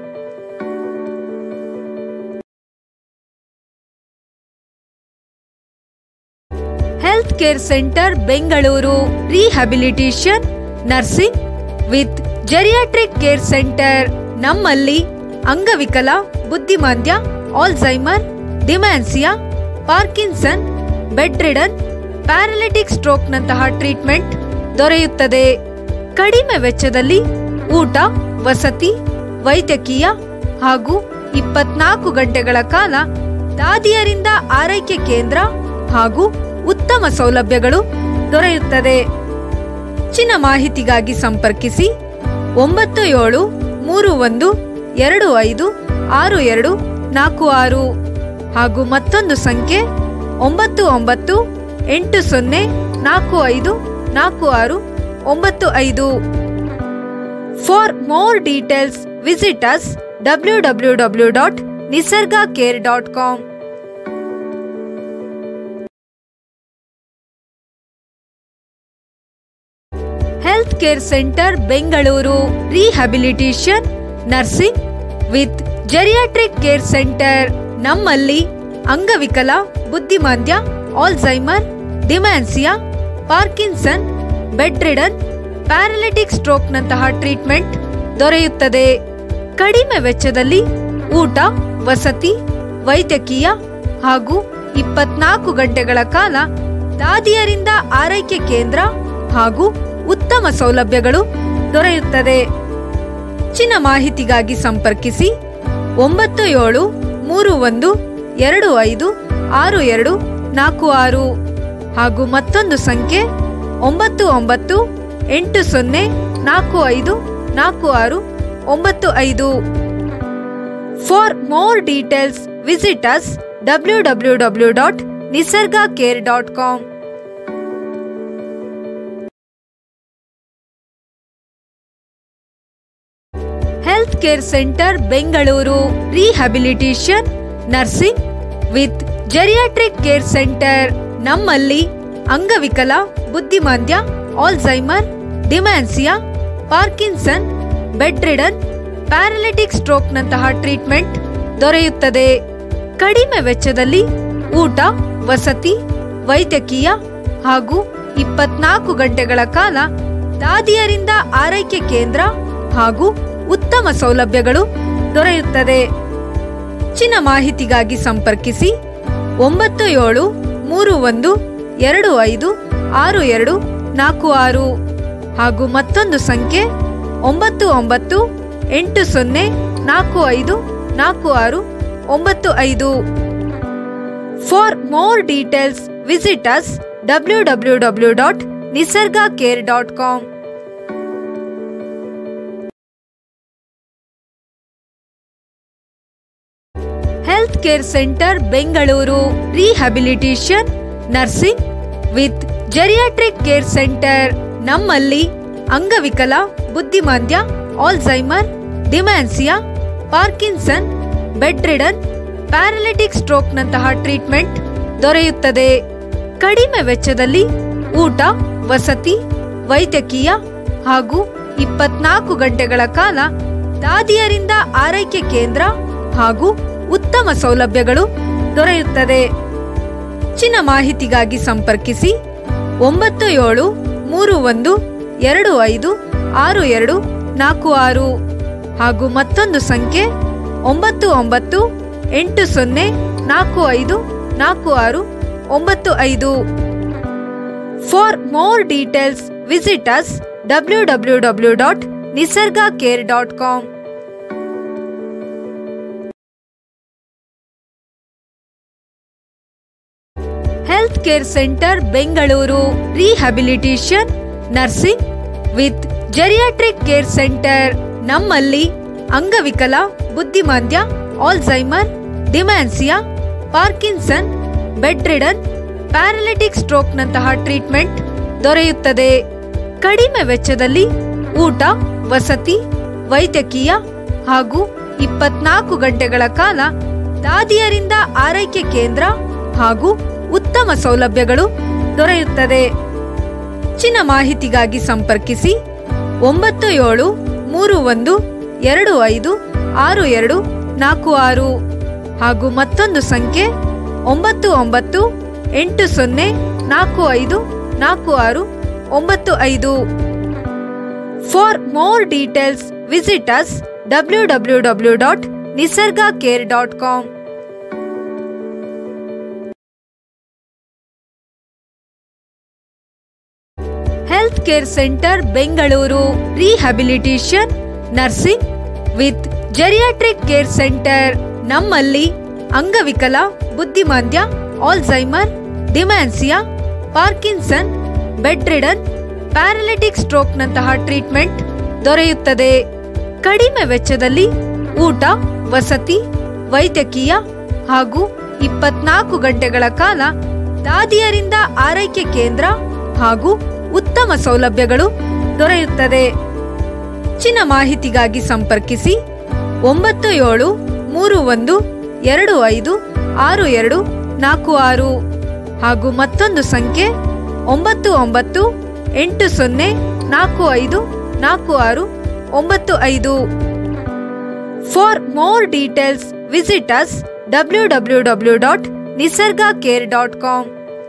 health care centre Bengaluru rehabilitation nursing with geriatric care centre ನಮ್ಮಲ್ಲಿ ಅಂಗವಿಕಲ ಬುದ್ಧಿಮಾಂದ್ಯ Alzheimer dementia Parkinson bed ridden paralytic ಸ್ಟ್ರೋಕ್ನಂತಹ ಟ್ರೀಟ್ಮೆಂಟ್ ದೊರೆಯುತ್ತದೆ ಕಡಿಮೆ ವೆಚ್ಚದಲ್ಲಿ ಊಟ ವಸತಿ ವೈದ್ಯಕೀಯ ಹಾಗೂ ಇಪ್ಪತ್ನಾಲ್ಕು ಗಂಟೆಗಳ ಕಾಲ ದಾದಿಯರಿಂದ ಆರೈಕೆ ಕೇಂದ್ರ ಹಾಗೂ ಉತ್ತಮ ಸೌಲಭ್ಯಗಳು ದೊರೆಯುತ್ತದೆ ಹೆಚ್ಚಿನ ಮಾಹಿತಿಗಾಗಿ ಸಂಪರ್ಕಿಸಿ ಒಂಬತ್ತು ಏಳು ಮೂರು ಒಂದು ಎರಡು ಐದು ಆರು ಎರಡು ನಾಲ್ಕು ಆರು ಹಾಗೂ ಮತ್ತೊಂದು ಸಂಖ್ಯೆ ಒಂಬತ್ತು ಒಂಬತ್ತು ಎಂಟು ಸೊನ್ನೆ ನಾಲ್ಕು ಐದು ನಾಲ್ಕು ಆರು ಒಂಬತ್ತು ಐದು for more details visit us W W W dot Nisarga care dot com health care centre Bengaluru rehabilitation nursing with geriatric care centre ನಮ್ಮಲ್ಲಿ ಅಂಗವಿಕಲ ಬುದ್ಧಿಮಾಂದ್ಯ Alzheimer dementia Parkinson bed ridden paralytic ಸ್ಟ್ರೋಕ್ನಂತಹ ಟ್ರೀಟ್ಮೆಂಟ್ ದೊರೆಯುತ್ತದೆ ಕಡಿಮೆ ವೆಚ್ಚದಲ್ಲಿ ಊಟ ವಸತಿ ವೈದ್ಯಕೀಯ ಹಾಗೂ ಇಪ್ಪತ್ನಾಲ್ಕು ಗಂಟೆಗಳ ಕಾಲ ದಾದಿಯರಿಂದ ಆರೈಕೆ ಕೇಂದ್ರ ಹಾಗೂ ಉತ್ತಮ ಸೌಲಭ್ಯಗಳು ದೊರೆಯುತ್ತದೆ ಹೆಚ್ಚಿನ ಮಾಹಿತಿಗಾಗಿ ಸಂಪರ್ಕಿಸಿ ಒಂಬತ್ತು ಏಳು ಮೂರು ಒಂದು ಎರಡು ಐದು ಆರು ಎರಡು ನಾಲ್ಕು ಆರು ಹಾಗೂ ಮತ್ತೊಂದು ಸಂಖ್ಯೆ ಒಂಬತ್ತು ಒಂಬತ್ತು ಎಂಟು ಸೊನ್ನೆ ನಾಲ್ಕು ಐದು ನಾಲ್ಕು ಆರು ಒಂಬತ್ತು ಐದು for more details visit us W W W dot Nisarga care dot com health care centre Bengaluru rehabilitation nursing with geriatric care centre ನಮ್ಮಲ್ಲಿ ಅಂಗವಿಕಲ ಬುದ್ಧಿಮಾಂದ್ಯ Alzheimer dementia Parkinson bed ridden paralytic ಸ್ಟ್ರೋಕ್ನಂತಹ ಟ್ರೀಟ್ಮೆಂಟ್ ದೊರೆಯುತ್ತದೆ ಕಡಿಮೆ ವೆಚ್ಚದಲ್ಲಿ ಊಟ ವಸತಿ ವೈದ್ಯಕೀಯ ಹಾಗೂ ಇಪ್ಪತ್ನಾಲ್ಕು ಗಂಟೆಗಳ ಕಾಲ ದಾದಿಯರಿಂದ ಆರೈಕೆ ಕೇಂದ್ರ ಹಾಗೂ ಉತ್ತಮ ಸೌಲಭ್ಯಗಳು ದೊರೆಯುತ್ತದೆ ಹೆಚ್ಚಿನ ಮಾಹಿತಿಗಾಗಿ ಸಂಪರ್ಕಿಸಿ ಒಂಬತ್ತು ಏಳು ಮೂರು ಒಂದು ಎರಡು ಐದು ಆರು ಎರಡು ನಾಲ್ಕು ಆರು ಹಾಗೂ ಮತ್ತೊಂದು ಸಂಖ್ಯೆ ಒಂಬತ್ತು ಒಂಬತ್ತು ಎಂಟು ಸೊನ್ನೆ ನಾಲ್ಕು ಐದು ನಾಲ್ಕು ಆರು ಒಂಬತ್ತು ಐದು for more details visit us W W W dot Nisarga care dot com health care centre Bengaluru rehabilitation nursing with geriatric care centre ನಮ್ಮಲ್ಲಿ ಅಂಗವಿಕಲ ಬುದ್ಧಿಮಾಂದ್ಯ Alzheimer dementia Parkinson bed ridden paralytic ಸ್ಟ್ರೋಕ್ನಂತಹ ಟ್ರೀಟ್ಮೆಂಟ್ ದೊರೆಯುತ್ತದೆ ಕಡಿಮೆ ವೆಚ್ಚದಲ್ಲಿ ಊಟ ವಸತಿ ವೈದ್ಯಕೀಯ ಹಾಗೂ ಇಪ್ಪತ್ನಾಲ್ಕು ಗಂಟೆಗಳ ಕಾಲ ದಾದಿಯರಿಂದ ಆರೈಕೆ ಕೇಂದ್ರ ಹಾಗೂ ಉತ್ತಮ ಸೌಲಭ್ಯಗಳು ದೊರೆಯುತ್ತದೆ ಹೆಚ್ಚಿನ ಮಾಹಿತಿಗಾಗಿ ಸಂಪರ್ಕಿಸಿ ಒಂಬತ್ತು ಏಳು ಮೂರು ಒಂದು ಎರಡು ಐದು ಆರು ಎರಡು ನಾಲ್ಕು ಆರು ಹಾಗೂ ಮತ್ತೊಂದು ಸಂಖ್ಯೆ ಒಂಬತ್ತು ಒಂಬತ್ತು ಎಂಟು ಸೊನ್ನೆ ನಾಲ್ಕು ಐದು ನಾಲ್ಕು ಆರು ಒಂಬತ್ತು ಐದು for more details visit us W W W dot Nisarga care dot com health care centre Bengaluru rehabilitation nursing with geriatric care centre ನಮ್ಮಲ್ಲಿ ಅಂಗವಿಕಲ ಬುದ್ಧಿಮಾಂದ್ಯ Alzheimer dementia Parkinson bed ridden paralytic ಸ್ಟ್ರೋಕ್ನಂತಹ ಟ್ರೀಟ್ಮೆಂಟ್ ದೊರೆಯುತ್ತದೆ ಕಡಿಮೆ ವೆಚ್ಚದಲ್ಲಿ ಊಟ ವಸತಿ ವೈದ್ಯಕೀಯ ಹಾಗೂ ಇಪ್ಪತ್ನಾಲ್ಕು ಗಂಟೆಗಳ ಕಾಲ ದಾದಿಯರಿಂದ ಆರೈಕೆ ಕೇಂದ್ರ ಹಾಗೂ ಉತ್ತಮ ಸೌಲಭ್ಯಗಳು ದೊರೆಯುತ್ತದೆ ಹೆಚ್ಚಿನ ಮಾಹಿತಿಗಾಗಿ ಸಂಪರ್ಕಿಸಿ ಒಂಬತ್ತು ಏಳು ಮೂರು ಒಂದು ಎರಡು ಐದು ಆರು ಎರಡು ನಾಲ್ಕು ಆರು ಹಾಗೂ ಮತ್ತೊಂದು ಸಂಖ್ಯೆ ಒಂಬತ್ತು ಒಂಬತ್ತು ಎಂಟು ಸೊನ್ನೆ ನಾಲ್ಕು ಐದು ನಾಲ್ಕು ಆರು ಒಂಬತ್ತು ಐದು for more details visit us W W W dot Nisarga care dot com health care centre Bengaluru rehabilitation nursing with geriatric care centre ನಮ್ಮಲ್ಲಿ ಅಂಗವಿಕಲ ಬುದ್ಧಿಮಾಂದ್ಯ Alzheimer dementia Parkinson bed ridden paralytic ಸ್ಟ್ರೋಕ್ನಂತಹ ಟ್ರೀಟ್ಮೆಂಟ್ ದೊರೆಯುತ್ತದೆ ಕಡಿಮೆ ವೆಚ್ಚದಲ್ಲಿ ಊಟ ವಸತಿ ವೈದ್ಯಕೀಯ ಹಾಗೂ ಇಪ್ಪತ್ನಾಲ್ಕು ಗಂಟೆಗಳ ಕಾಲ ದಾದಿಯರಿಂದ ಆರೈಕೆ ಕೇಂದ್ರ ಹಾಗೂ ಉತ್ತಮ ಸೌಲಭ್ಯಗಳು ದೊರೆಯುತ್ತದೆ ಹೆಚ್ಚಿನ ಮಾಹಿತಿಗಾಗಿ ಸಂಪರ್ಕಿಸಿ ಒಂಬತ್ತು ಏಳು ಮೂರು ಒಂದು ಎರಡು ಐದು ಆರು ಎರಡು ನಾಲ್ಕು ಆರು ಹಾಗೂ ಮತ್ತೊಂದು ಸಂಖ್ಯೆ ಒಂಬತ್ತು ಒಂಬತ್ತು ಎಂಟು ಸೊನ್ನೆ ನಾಲ್ಕು ಐದು ನಾಲ್ಕು ಆರು ಒಂಬತ್ತು ಐದು for more details visit us W W W dot Nisarga care dot com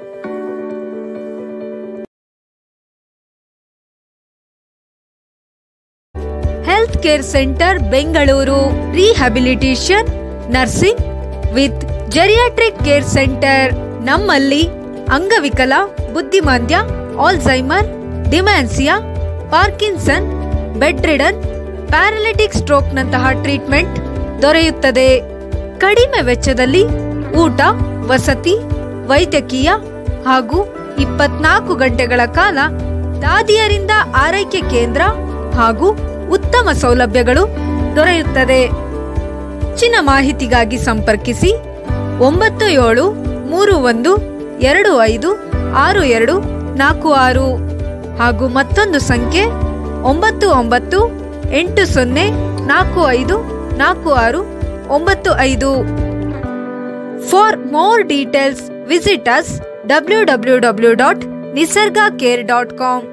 health care centre Bengaluru rehabilitation nursing with geriatric care centre ನಮ್ಮಲ್ಲಿ ಅಂಗವಿಕಲ ಬುದ್ಧಿಮಾಂದ್ಯ Alzheimer dementia Parkinson bed ridden paralytic ಸ್ಟ್ರೋಕ್ನಂತಹ ಟ್ರೀಟ್ಮೆಂಟ್ ದೊರೆಯುತ್ತದೆ ಕಡಿಮೆ ವೆಚ್ಚದಲ್ಲಿ ಊಟ ವಸತಿ ವೈದ್ಯಕೀಯ ಹಾಗೂ ಇಪ್ಪತ್ನಾಲ್ಕು ಗಂಟೆಗಳ ಕಾಲ ದಾದಿಯರಿಂದ ಆರೈಕೆ ಕೇಂದ್ರ ಹಾಗೂ ಉತ್ತಮ ಸೌಲಭ್ಯಗಳು ದೊರೆಯುತ್ತದೆ ಹೆಚ್ಚಿನ ಮಾಹಿತಿಗಾಗಿ ಸಂಪರ್ಕಿಸಿ ಒಂಬತ್ತು ಏಳು ಮೂರು ಒಂದು ಎರಡು ಐದು ಆರು ಎರಡು ನಾಲ್ಕು ಆರು ಹಾಗೂ ಮತ್ತೊಂದು ಸಂಖ್ಯೆ ಒಂಬತ್ತು ಒಂಬತ್ತು ಎಂಟು ಸೊನ್ನೆ ನಾಲ್ಕು ಐದು ನಾಲ್ಕು ಆರು ಒಂಬತ್ತು ಐದು for more details visit us W W W dot Nisarga care dot com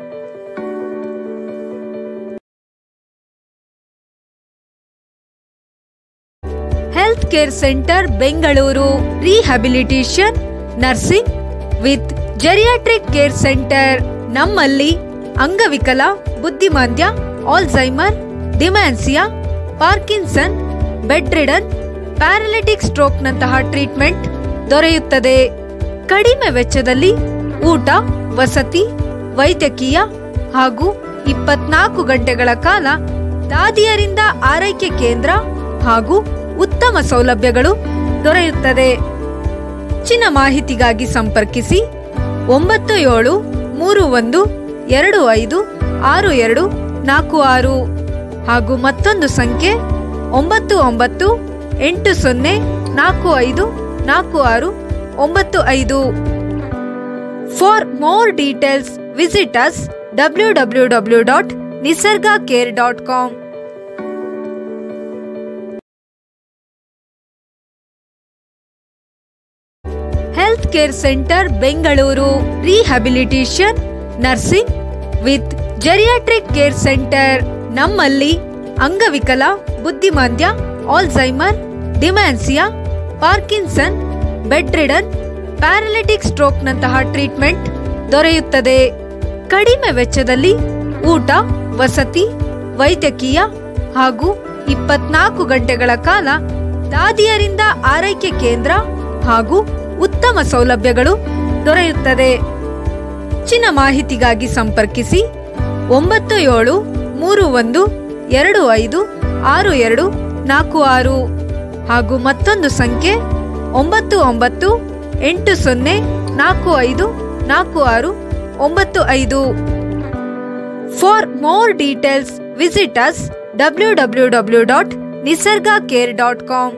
health care centre Bengaluru rehabilitation nursing with geriatric care centre ನಮ್ಮಲ್ಲಿ ಅಂಗವಿಕಲ ಬುದ್ಧಿಮಾಂದ್ಯ Alzheimer dementia Parkinson bed ridden paralytic ಸ್ಟ್ರೋಕ್ನಂತಹ ಟ್ರೀಟ್ಮೆಂಟ್ ದೊರೆಯುತ್ತದೆ ಕಡಿಮೆ ವೆಚ್ಚದಲ್ಲಿ ಊಟ ವಸತಿ ವೈದ್ಯಕೀಯ ಹಾಗೂ ಇಪ್ಪತ್ನಾಲ್ಕು ಗಂಟೆಗಳ ಕಾಲ ದಾದಿಯರಿಂದ ಆರೈಕೆ ಕೇಂದ್ರ ಹಾಗೂ ಉತ್ತಮ ಸೌಲಭ್ಯಗಳು ದೊರೆಯುತ್ತದೆ ಹೆಚ್ಚಿನ ಮಾಹಿತಿಗಾಗಿ ಸಂಪರ್ಕಿಸಿ ಒಂಬತ್ತು ಏಳು ಮೂರು ಒಂದು ಎರಡು ಐದು ಆರು ಎರಡು ನಾಲ್ಕು ಆರು ಹಾಗೂ ಮತ್ತೊಂದು ಸಂಖ್ಯೆ ಒಂಬತ್ತು ಒಂಬತ್ತು ಎಂಟು ಸೊನ್ನೆ ನಾಲ್ಕು ಐದು ನಾಲ್ಕು ಆರು ಒಂಬತ್ತು ಐದು for more details visit us W W W dot Nisarga care dot com health care centre Bengaluru rehabilitation nursing with geriatric care centre ನಮ್ಮಲ್ಲಿ ಅಂಗವಿಕಲ ಬುದ್ಧಿಮಾಂದ್ಯ Alzheimer dementia Parkinson bed ridden paralytic ಸ್ಟ್ರೋಕ್ನಂತಹ ಟ್ರೀಟ್ಮೆಂಟ್ ದೊರೆಯುತ್ತದೆ ಕಡಿಮೆ ವೆಚ್ಚದಲ್ಲಿ ಊಟ ವಸತಿ ವೈದ್ಯಕೀಯ ಹಾಗೂ ಇಪ್ಪತ್ನಾಲ್ಕು ಗಂಟೆಗಳ ಕಾಲ ದಾದಿಯರಿಂದ ಆರೈಕೆ ಕೇಂದ್ರ ಹಾಗೂ ಉತ್ತಮ ಸೌಲಭ್ಯಗಳು ದೊರೆಯುತ್ತದೆ ಹೆಚ್ಚಿನ ಮಾಹಿತಿಗಾಗಿ ಸಂಪರ್ಕಿಸಿ ಒಂಬತ್ತು ಏಳು ಮೂರು ಒಂದು ಎರಡು ಐದು ಆರು ಎರಡು ನಾಲ್ಕು ಆರು ಹಾಗೂ ಮತ್ತೊಂದು ಸಂಖ್ಯೆ ಒಂಬತ್ತು ಒಂಬತ್ತು ಎಂಟು ಸೊನ್ನೆ ನಾಲ್ಕು ಐದು ನಾಲ್ಕು ಆರು ಒಂಬತ್ತು ಐದು for more details visit us W W W dot Nisarga care dot com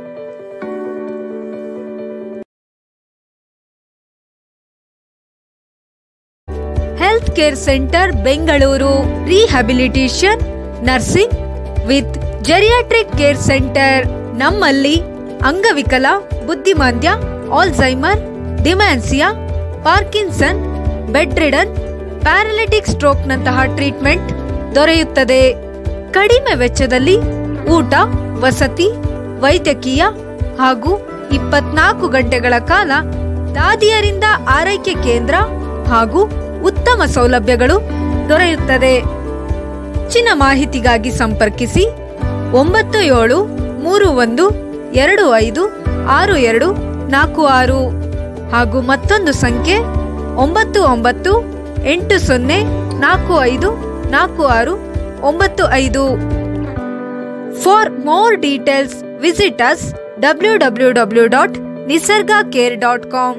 health care centre Bengaluru rehabilitation nursing with geriatric care centre ನಮ್ಮಲ್ಲಿ ಅಂಗವಿಕಲ ಬುದ್ಧಿಮಾಂದ್ಯ Alzheimer dementia Parkinson bed ridden paralytic ಸ್ಟ್ರೋಕ್ನಂತಹ ಟ್ರೀಟ್ಮೆಂಟ್ ದೊರೆಯುತ್ತದೆ ಕಡಿಮೆ ವೆಚ್ಚದಲ್ಲಿ ಊಟ ವಸತಿ ವೈದ್ಯಕೀಯ ಹಾಗೂ ಇಪ್ಪತ್ನಾಲ್ಕು ಗಂಟೆಗಳ ಕಾಲ ದಾದಿಯರಿಂದ ಆರೈಕೆ ಕೇಂದ್ರ ಹಾಗೂ ಉತ್ತಮ ಸೌಲಭ್ಯಗಳು ದೊರೆಯುತ್ತದೆ ಹೆಚ್ಚಿನ ಮಾಹಿತಿಗಾಗಿ ಸಂಪರ್ಕಿಸಿ ಒಂಬತ್ತು ಏಳು ಮೂರು ಒಂದು ಎರಡು ಐದು ಆರು ಎರಡು ನಾಲ್ಕು ಆರು ಹಾಗೂ ಮತ್ತೊಂದು ಸಂಖ್ಯೆ ಒಂಬತ್ತು ಒಂಬತ್ತು ಎಂಟು ಸೊನ್ನೆ ನಾಲ್ಕು ಐದು ನಾಲ್ಕು ಆರು ಒಂಬತ್ತು ಐದು for more details visit us W W W dot Nisarga care dot com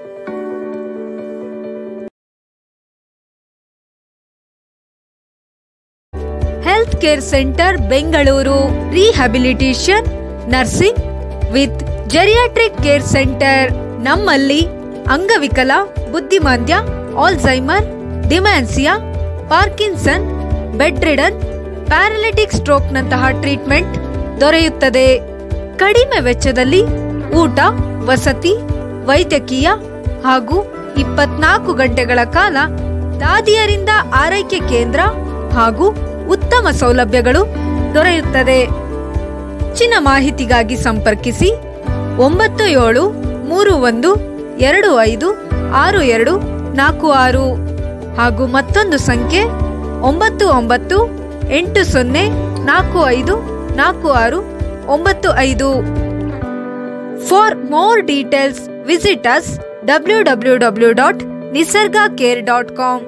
health care centre Bengaluru rehabilitation nursing with geriatric care centre ನಮ್ಮಲ್ಲಿ ಅಂಗವಿಕಲ ಬುದ್ಧಿಮಾಂದ್ಯ Alzheimer dementia Parkinson bed ridden paralytic ಸ್ಟ್ರೋಕ್ನಂತಹ ಟ್ರೀಟ್ಮೆಂಟ್ ದೊರೆಯುತ್ತದೆ ಕಡಿಮೆ ವೆಚ್ಚದಲ್ಲಿ ಊಟ ವಸತಿ ವೈದ್ಯಕೀಯ ಹಾಗೂ ಇಪ್ಪತ್ನಾಲ್ಕು ಗಂಟೆಗಳ ಕಾಲ ದಾದಿಯರಿಂದ ಆರೈಕೆ ಕೇಂದ್ರ ಹಾಗೂ ಉತ್ತಮ ಸೌಲಭ್ಯಗಳು ದೊರೆಯುತ್ತದೆ ಹೆಚ್ಚಿನ ಮಾಹಿತಿಗಾಗಿ ಸಂಪರ್ಕಿಸಿ ಒಂಬತ್ತು ಏಳು ಮೂರು ಒಂದು ಎರಡು ಐದು ಆರು ಎರಡು ನಾಲ್ಕು ಆರು ಹಾಗೂ ಮತ್ತೊಂದು ಸಂಖ್ಯೆ ಒಂಬತ್ತು ಒಂಬತ್ತು ಎಂಟು ಸೊನ್ನೆ ನಾಲ್ಕು ಐದು ನಾಲ್ಕು ಆರು ಒಂಬತ್ತು ಐದು for more details visit us W W W dot Nisarga care dot com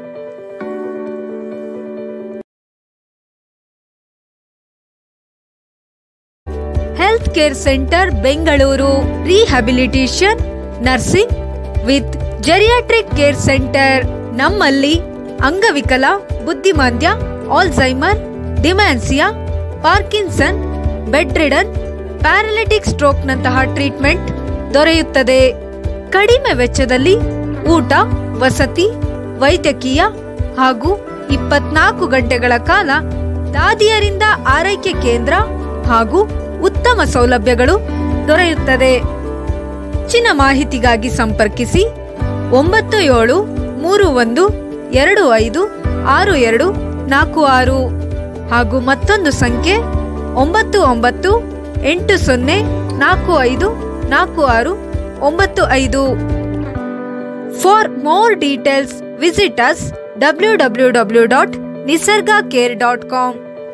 health care centre Bengaluru rehabilitation nursing with geriatric care centre ನಮ್ಮಲ್ಲಿ ಅಂಗವಿಕಲ ಬುದ್ಧಿಮಾಂದ್ಯ Alzheimer dementia Parkinson bed ridden paralytic ಸ್ಟ್ರೋಕ್ನಂತಹ ಟ್ರೀಟ್ಮೆಂಟ್ ದೊರೆಯುತ್ತದೆ ಕಡಿಮೆ ವೆಚ್ಚದಲ್ಲಿ ಊಟ ವಸತಿ ವೈದ್ಯಕೀಯ ಹಾಗೂ ಇಪ್ಪತ್ನಾಲ್ಕು ಗಂಟೆಗಳ ಕಾಲ ದಾದಿಯರಿಂದ ಆರೈಕೆ ಕೇಂದ್ರ ಹಾಗೂ ಉತ್ತಮ ಸೌಲಭ್ಯಗಳು ದೊರೆಯುತ್ತದೆ ಹೆಚ್ಚಿನ ಮಾಹಿತಿಗಾಗಿ ಸಂಪರ್ಕಿಸಿ ಒಂಬತ್ತು ಏಳು ಮೂರು ಒಂದು ಎರಡು ಐದು ಆರು ಎರಡು ನಾಲ್ಕು ಆರು ಹಾಗೂ ಮತ್ತೊಂದು ಸಂಖ್ಯೆ ಒಂಬತ್ತು ಒಂಬತ್ತು ಎಂಟು ಸೊನ್ನೆ ನಾಲ್ಕು ಐದು ನಾಲ್ಕು ಆರು ಒಂಬತ್ತು ಐದು for more details visit us W W W dot Nisarga care dot com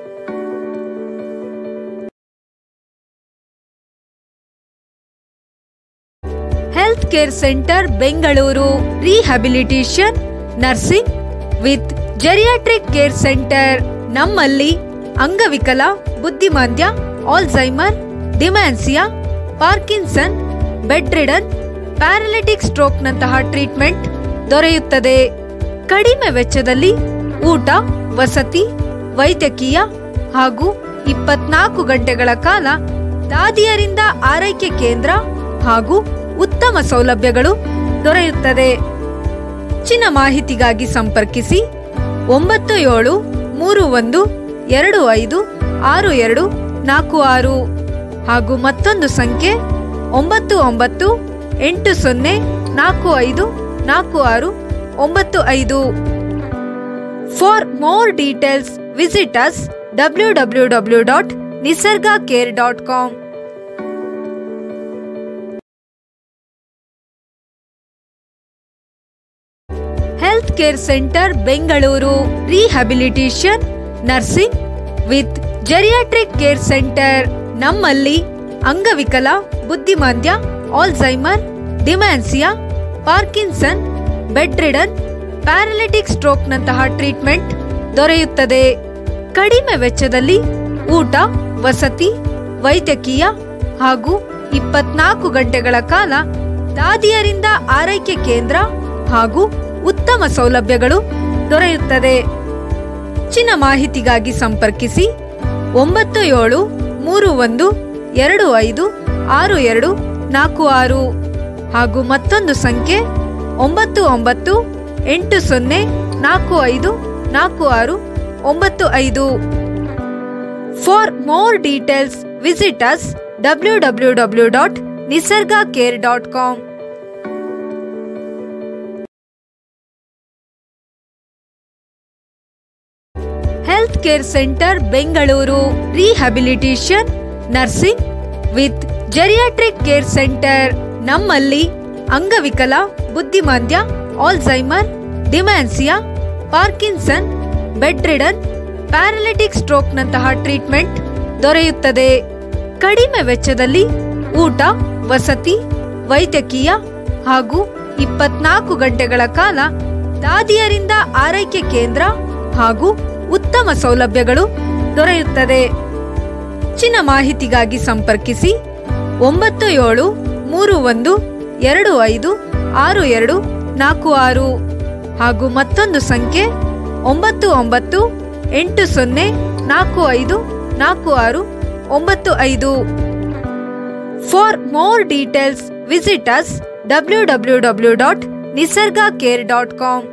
health care centre Bengaluru rehabilitation nursing with geriatric care centre ನಮ್ಮಲ್ಲಿ ಅಂಗವಿಕಲ ಬುದ್ಧಿಮಾಂದ್ಯ Alzheimer dementia Parkinson bed ridden paralytic ಸ್ಟ್ರೋಕ್ನಂತಹ ಟ್ರೀಟ್ಮೆಂಟ್ ದೊರೆಯುತ್ತದೆ ಕಡಿಮೆ ವೆಚ್ಚದಲ್ಲಿ ಊಟ ವಸತಿ ವೈದ್ಯಕೀಯ ಹಾಗೂ ಇಪ್ಪತ್ನಾಲ್ಕು ಗಂಟೆಗಳ ಕಾಲ ದಾದಿಯರಿಂದ ಆರೈಕೆ ಕೇಂದ್ರ ಹಾಗೂ ಉತ್ತಮ ಸೌಲಭ್ಯಗಳು ದೊರೆಯುತ್ತದೆ ಹೆಚ್ಚಿನ ಮಾಹಿತಿಗಾಗಿ ಸಂಪರ್ಕಿಸಿ ಒಂಬತ್ತು ಏಳು ಮೂರು ಒಂದು ಎರಡು ಐದು ಆರು ಎರಡು ನಾಲ್ಕು ಆರು ಹಾಗೂ ಮತ್ತೊಂದು ಸಂಖ್ಯೆ ಒಂಬತ್ತು ಒಂಬತ್ತು ಎಂಟು ಸೊನ್ನೆ ನಾಲ್ಕು ಐದು ನಾಲ್ಕು ಆರು ಒಂಬತ್ತು ಐದು for more details visit us W W W dot Nisarga care dot com health care centre Bengaluru rehabilitation nursing with geriatric care centre ನಮ್ಮಲ್ಲಿ ಅಂಗವಿಕಲ ಬುದ್ಧಿಮಾಂದ್ಯ Alzheimer dementia Parkinson bed ridden paralytic ಸ್ಟ್ರೋಕ್ನಂತಹ ಟ್ರೀಟ್ಮೆಂಟ್ ದೊರೆಯುತ್ತದೆ ಕಡಿಮೆ ವೆಚ್ಚದಲ್ಲಿ ಊಟ ವಸತಿ ವೈದ್ಯಕೀಯ ಹಾಗೂ ಇಪ್ಪತ್ನಾಲ್ಕು ಗಂಟೆಗಳ ಕಾಲ ದಾದಿಯರಿಂದ ಆರೈಕೆ ಕೇಂದ್ರ ಹಾಗೂ ಉತ್ತಮ ಸೌಲಭ್ಯಗಳು ದೊರೆಯುತ್ತದೆ ಹೆಚ್ಚಿನ ಮಾಹಿತಿಗಾಗಿ ಸಂಪರ್ಕಿಸಿ ಒಂಬತ್ತು ಏಳು ಮೂರು ಒಂದು ಎರಡು ಐದು ಆರು ಎರಡು ನಾಲ್ಕು ಆರು ಹಾಗೂ ಮತ್ತೊಂದು ಸಂಖ್ಯೆ ಒಂಬತ್ತು ಒಂಬತ್ತು ಎಂಟು ಸೊನ್ನೆ ನಾಲ್ಕು ಐದು ನಾಲ್ಕು ಆರು ಒಂಬತ್ತು ಐದು for more details visit us W W W dot Nisarga care dot com care centre Bengaluru rehabilitation nursing with geriatric care centre ನಮ್ಮಲ್ಲಿ ಅಂಗವಿಕಲ ಬುದ್ಧಿಮಾಂದ್ಯ Alzheimer dementia Parkinson bed ridden paralytic ಸ್ಟ್ರೋಕ್ನಂತಹ ಟ್ರೀಟ್ಮೆಂಟ್ ದೊರೆಯುತ್ತದೆ ಕಡಿಮೆ ವೆಚ್ಚದಲ್ಲಿ ಊಟ ವಸತಿ ವೈದ್ಯಕೀಯ ಹಾಗೂ ಇಪ್ಪತ್ನಾಲ್ಕು ಗಂಟೆಗಳ ಕಾಲ ದಾದಿಯರಿಂದ ಆರೈಕೆ ಕೇಂದ್ರ ಹಾಗೂ ಉತ್ತಮ ಸೌಲಭ್ಯಗಳು ದೊರೆಯುತ್ತದೆ ಹೆಚ್ಚಿನ ಮಾಹಿತಿಗಾಗಿ ಸಂಪರ್ಕಿಸಿ ಒಂಬತ್ತು ಏಳು ಮೂರು ಒಂದು ಎರಡು ಐದು ಆರು ಎರಡು ನಾಲ್ಕು ಆರು ಹಾಗೂ ಮತ್ತೊಂದು ಸಂಖ್ಯೆ ಒಂಬತ್ತು ಒಂಬತ್ತು ಎಂಟು ಸೊನ್ನೆ ನಾಲ್ಕು ಐದು ನಾಲ್ಕು ಆರು ಒಂಬತ್ತು ಐದು for more details visit us W W W dot Nisarga care dot com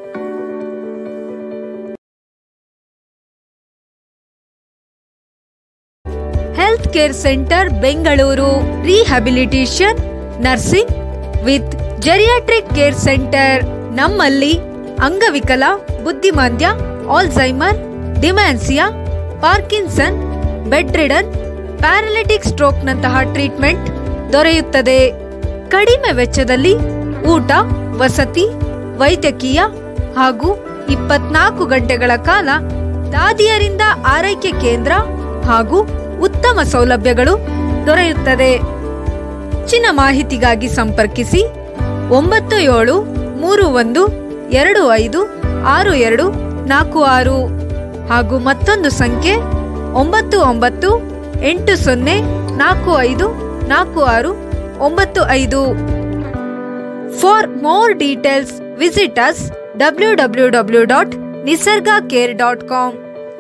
health care centre Bengaluru rehabilitation nursing with geriatric care centre ನಮ್ಮಲ್ಲಿ ಅಂಗವಿಕಲ ಬುದ್ಧಿಮಾಂದ್ಯ Alzheimer dementia Parkinson bed ridden paralytic ಸ್ಟ್ರೋಕ್ನಂತಹ ಟ್ರೀಟ್ಮೆಂಟ್ ದೊರೆಯುತ್ತದೆ ಕಡಿಮೆ ವೆಚ್ಚದಲ್ಲಿ ಊಟ ವಸತಿ ವೈದ್ಯಕೀಯ ಹಾಗೂ ಇಪ್ಪತ್ನಾಲ್ಕು ಗಂಟೆಗಳ ಕಾಲ ದಾದಿಯರಿಂದ ಆರೈಕೆ ಕೇಂದ್ರ ಹಾಗೂ ಉತ್ತಮ ಸೌಲಭ್ಯಗಳು ದೊರೆಯುತ್ತದೆ ಹೆಚ್ಚಿನ ಮಾಹಿತಿಗಾಗಿ ಸಂಪರ್ಕಿಸಿ ಒಂಬತ್ತು ಏಳು ಮೂರು ಒಂದು ಎರಡು ಐದು ಆರು ಎರಡು ನಾಲ್ಕು ಆರು ಹಾಗೂ ಮತ್ತೊಂದು ಸಂಖ್ಯೆ ಒಂಬತ್ತು ಒಂಬತ್ತು ಎಂಟು ಸೊನ್ನೆ ನಾಲ್ಕು ಐದು ನಾಲ್ಕು ಆರು ಒಂಬತ್ತು ಐದು for more details visit us W W W dot Nisarga care dot com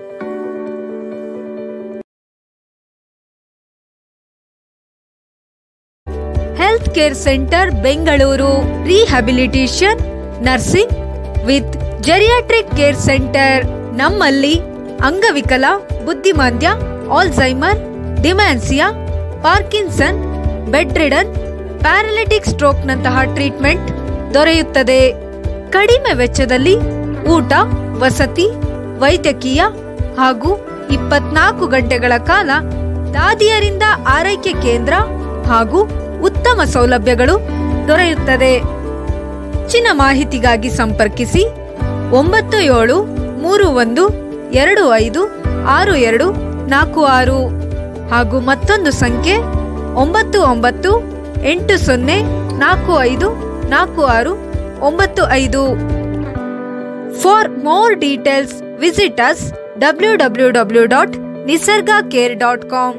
health care centre Bengaluru rehabilitation nursing with geriatric care centre ನಮ್ಮಲ್ಲಿ ಅಂಗವಿಕಲ ಬುದ್ಧಿಮಾಂದ್ಯ Alzheimer dementia Parkinson bed ridden paralytic ಸ್ಟ್ರೋಕ್ನಂತಹ ಟ್ರೀಟ್ಮೆಂಟ್ ದೊರೆಯುತ್ತದೆ ಕಡಿಮೆ ವೆಚ್ಚದಲ್ಲಿ ಊಟ ವಸತಿ ವೈದ್ಯಕೀಯ ಹಾಗೂ ಇಪ್ಪತ್ನಾಲ್ಕು ಗಂಟೆಗಳ ಕಾಲ ದಾದಿಯರಿಂದ ಆರೈಕೆ ಕೇಂದ್ರ ಹಾಗೂ ಉತ್ತಮ ಸೌಲಭ್ಯಗಳು ದೊರೆಯುತ್ತದೆ ಹೆಚ್ಚಿನ ಮಾಹಿತಿಗಾಗಿ ಸಂಪರ್ಕಿಸಿ ಒಂಬತ್ತು ಏಳು ಮೂರು ಒಂದು ಎರಡು ಐದು ಆರು ಎರಡು ನಾಲ್ಕು ಆರು ಹಾಗೂ ಮತ್ತೊಂದು ಸಂಖ್ಯೆ ಒಂಬತ್ತು ಒಂಬತ್ತು ಎಂಟು ಸೊನ್ನೆ ನಾಲ್ಕು ಐದು ನಾಲ್ಕು ಆರು ಒಂಬತ್ತು ಐದು for more details visit us W W W dot Nisarga care dot com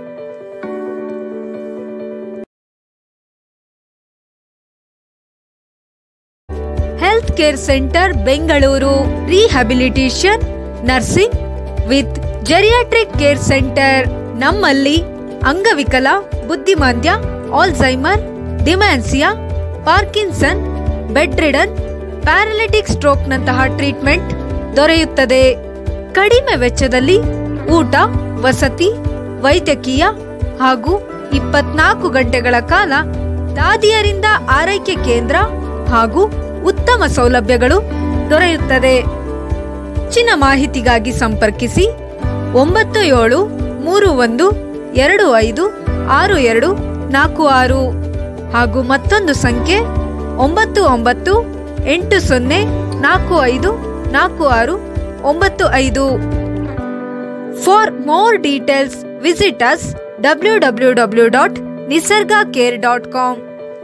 health care centre Bengaluru rehabilitation nursing with geriatric care centre ನಮ್ಮಲ್ಲಿ ಅಂಗವಿಕಲ ಬುದ್ಧಿಮಾಂದ್ಯ Alzheimer dementia Parkinson bed ridden paralytic ಸ್ಟ್ರೋಕ್ನಂತಹ ಟ್ರೀಟ್ಮೆಂಟ್ ದೊರೆಯುತ್ತದೆ ಕಡಿಮೆ ವೆಚ್ಚದಲ್ಲಿ ಊಟ ವಸತಿ ವೈದ್ಯಕೀಯ ಹಾಗೂ ಇಪ್ಪತ್ನಾಲ್ಕು ಗಂಟೆಗಳ ಕಾಲ ದಾದಿಯರಿಂದ ಆರೈಕೆ ಕೇಂದ್ರ ಹಾಗೂ ಉತ್ತಮ ಸೌಲಭ್ಯಗಳು ದೊರೆಯುತ್ತದೆ ಹೆಚ್ಚಿನ ಮಾಹಿತಿಗಾಗಿ ಸಂಪರ್ಕಿಸಿ ಒಂಬತ್ತು ಏಳು ಮೂರು ಒಂದು ಎರಡು ಐದು ಆರು ಎರಡು ನಾಲ್ಕು ಆರು ಹಾಗೂ ಮತ್ತೊಂದು ಸಂಖ್ಯೆ ಒಂಬತ್ತು ಒಂಬತ್ತು ಎಂಟು ಸೊನ್ನೆ ನಾಲ್ಕು ಐದು ನಾಲ್ಕು ಆರು ಒಂಬತ್ತು ಐದು for more details visit us W W W dot Nisarga care dot com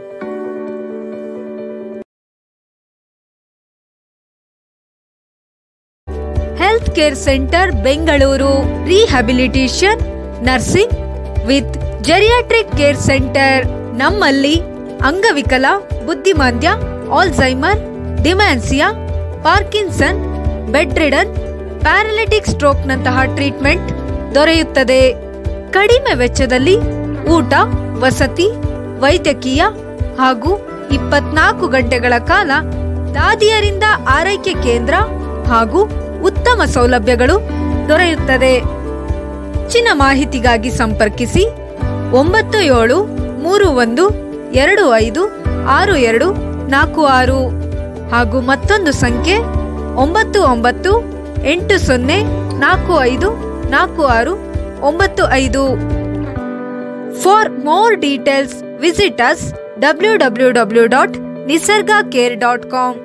health care centre Bengaluru rehabilitation nursing with geriatric care centre ನಮ್ಮಲ್ಲಿ ಅಂಗವಿಕಲ ಬುದ್ಧಿಮಾಂದ್ಯ Alzheimer dementia Parkinson bed ridden paralytic ಸ್ಟ್ರೋಕ್ನಂತಹ ಟ್ರೀಟ್ಮೆಂಟ್ ದೊರೆಯುತ್ತದೆ ಕಡಿಮೆ ವೆಚ್ಚದಲ್ಲಿ ಊಟ ವಸತಿ ವೈದ್ಯಕೀಯ ಹಾಗೂ ಇಪ್ಪತ್ನಾಲ್ಕು ಗಂಟೆಗಳ ಕಾಲ ದಾದಿಯರಿಂದ ಆರೈಕೆ ಕೇಂದ್ರ ಹಾಗೂ ಉತ್ತಮ ಸೌಲಭ್ಯಗಳು ದೊರೆಯುತ್ತದೆ ಹೆಚ್ಚಿನ ಮಾಹಿತಿಗಾಗಿ ಸಂಪರ್ಕಿಸಿ ಒಂಬತ್ತು ಏಳು ಮೂರು ಒಂದು ಎರಡು ಐದು ಆರು ಎರಡು ನಾಲ್ಕು ಆರು ಹಾಗೂ ಮತ್ತೊಂದು ಸಂಖ್ಯೆ ಒಂಬತ್ತು ಒಂಬತ್ತು ಎಂಟು ಸೊನ್ನೆ ನಾಲ್ಕು ಐದು ನಾಲ್ಕು ಆರು ಒಂಬತ್ತು ಐದು for more details visit us W W W dot Nisarga care dot com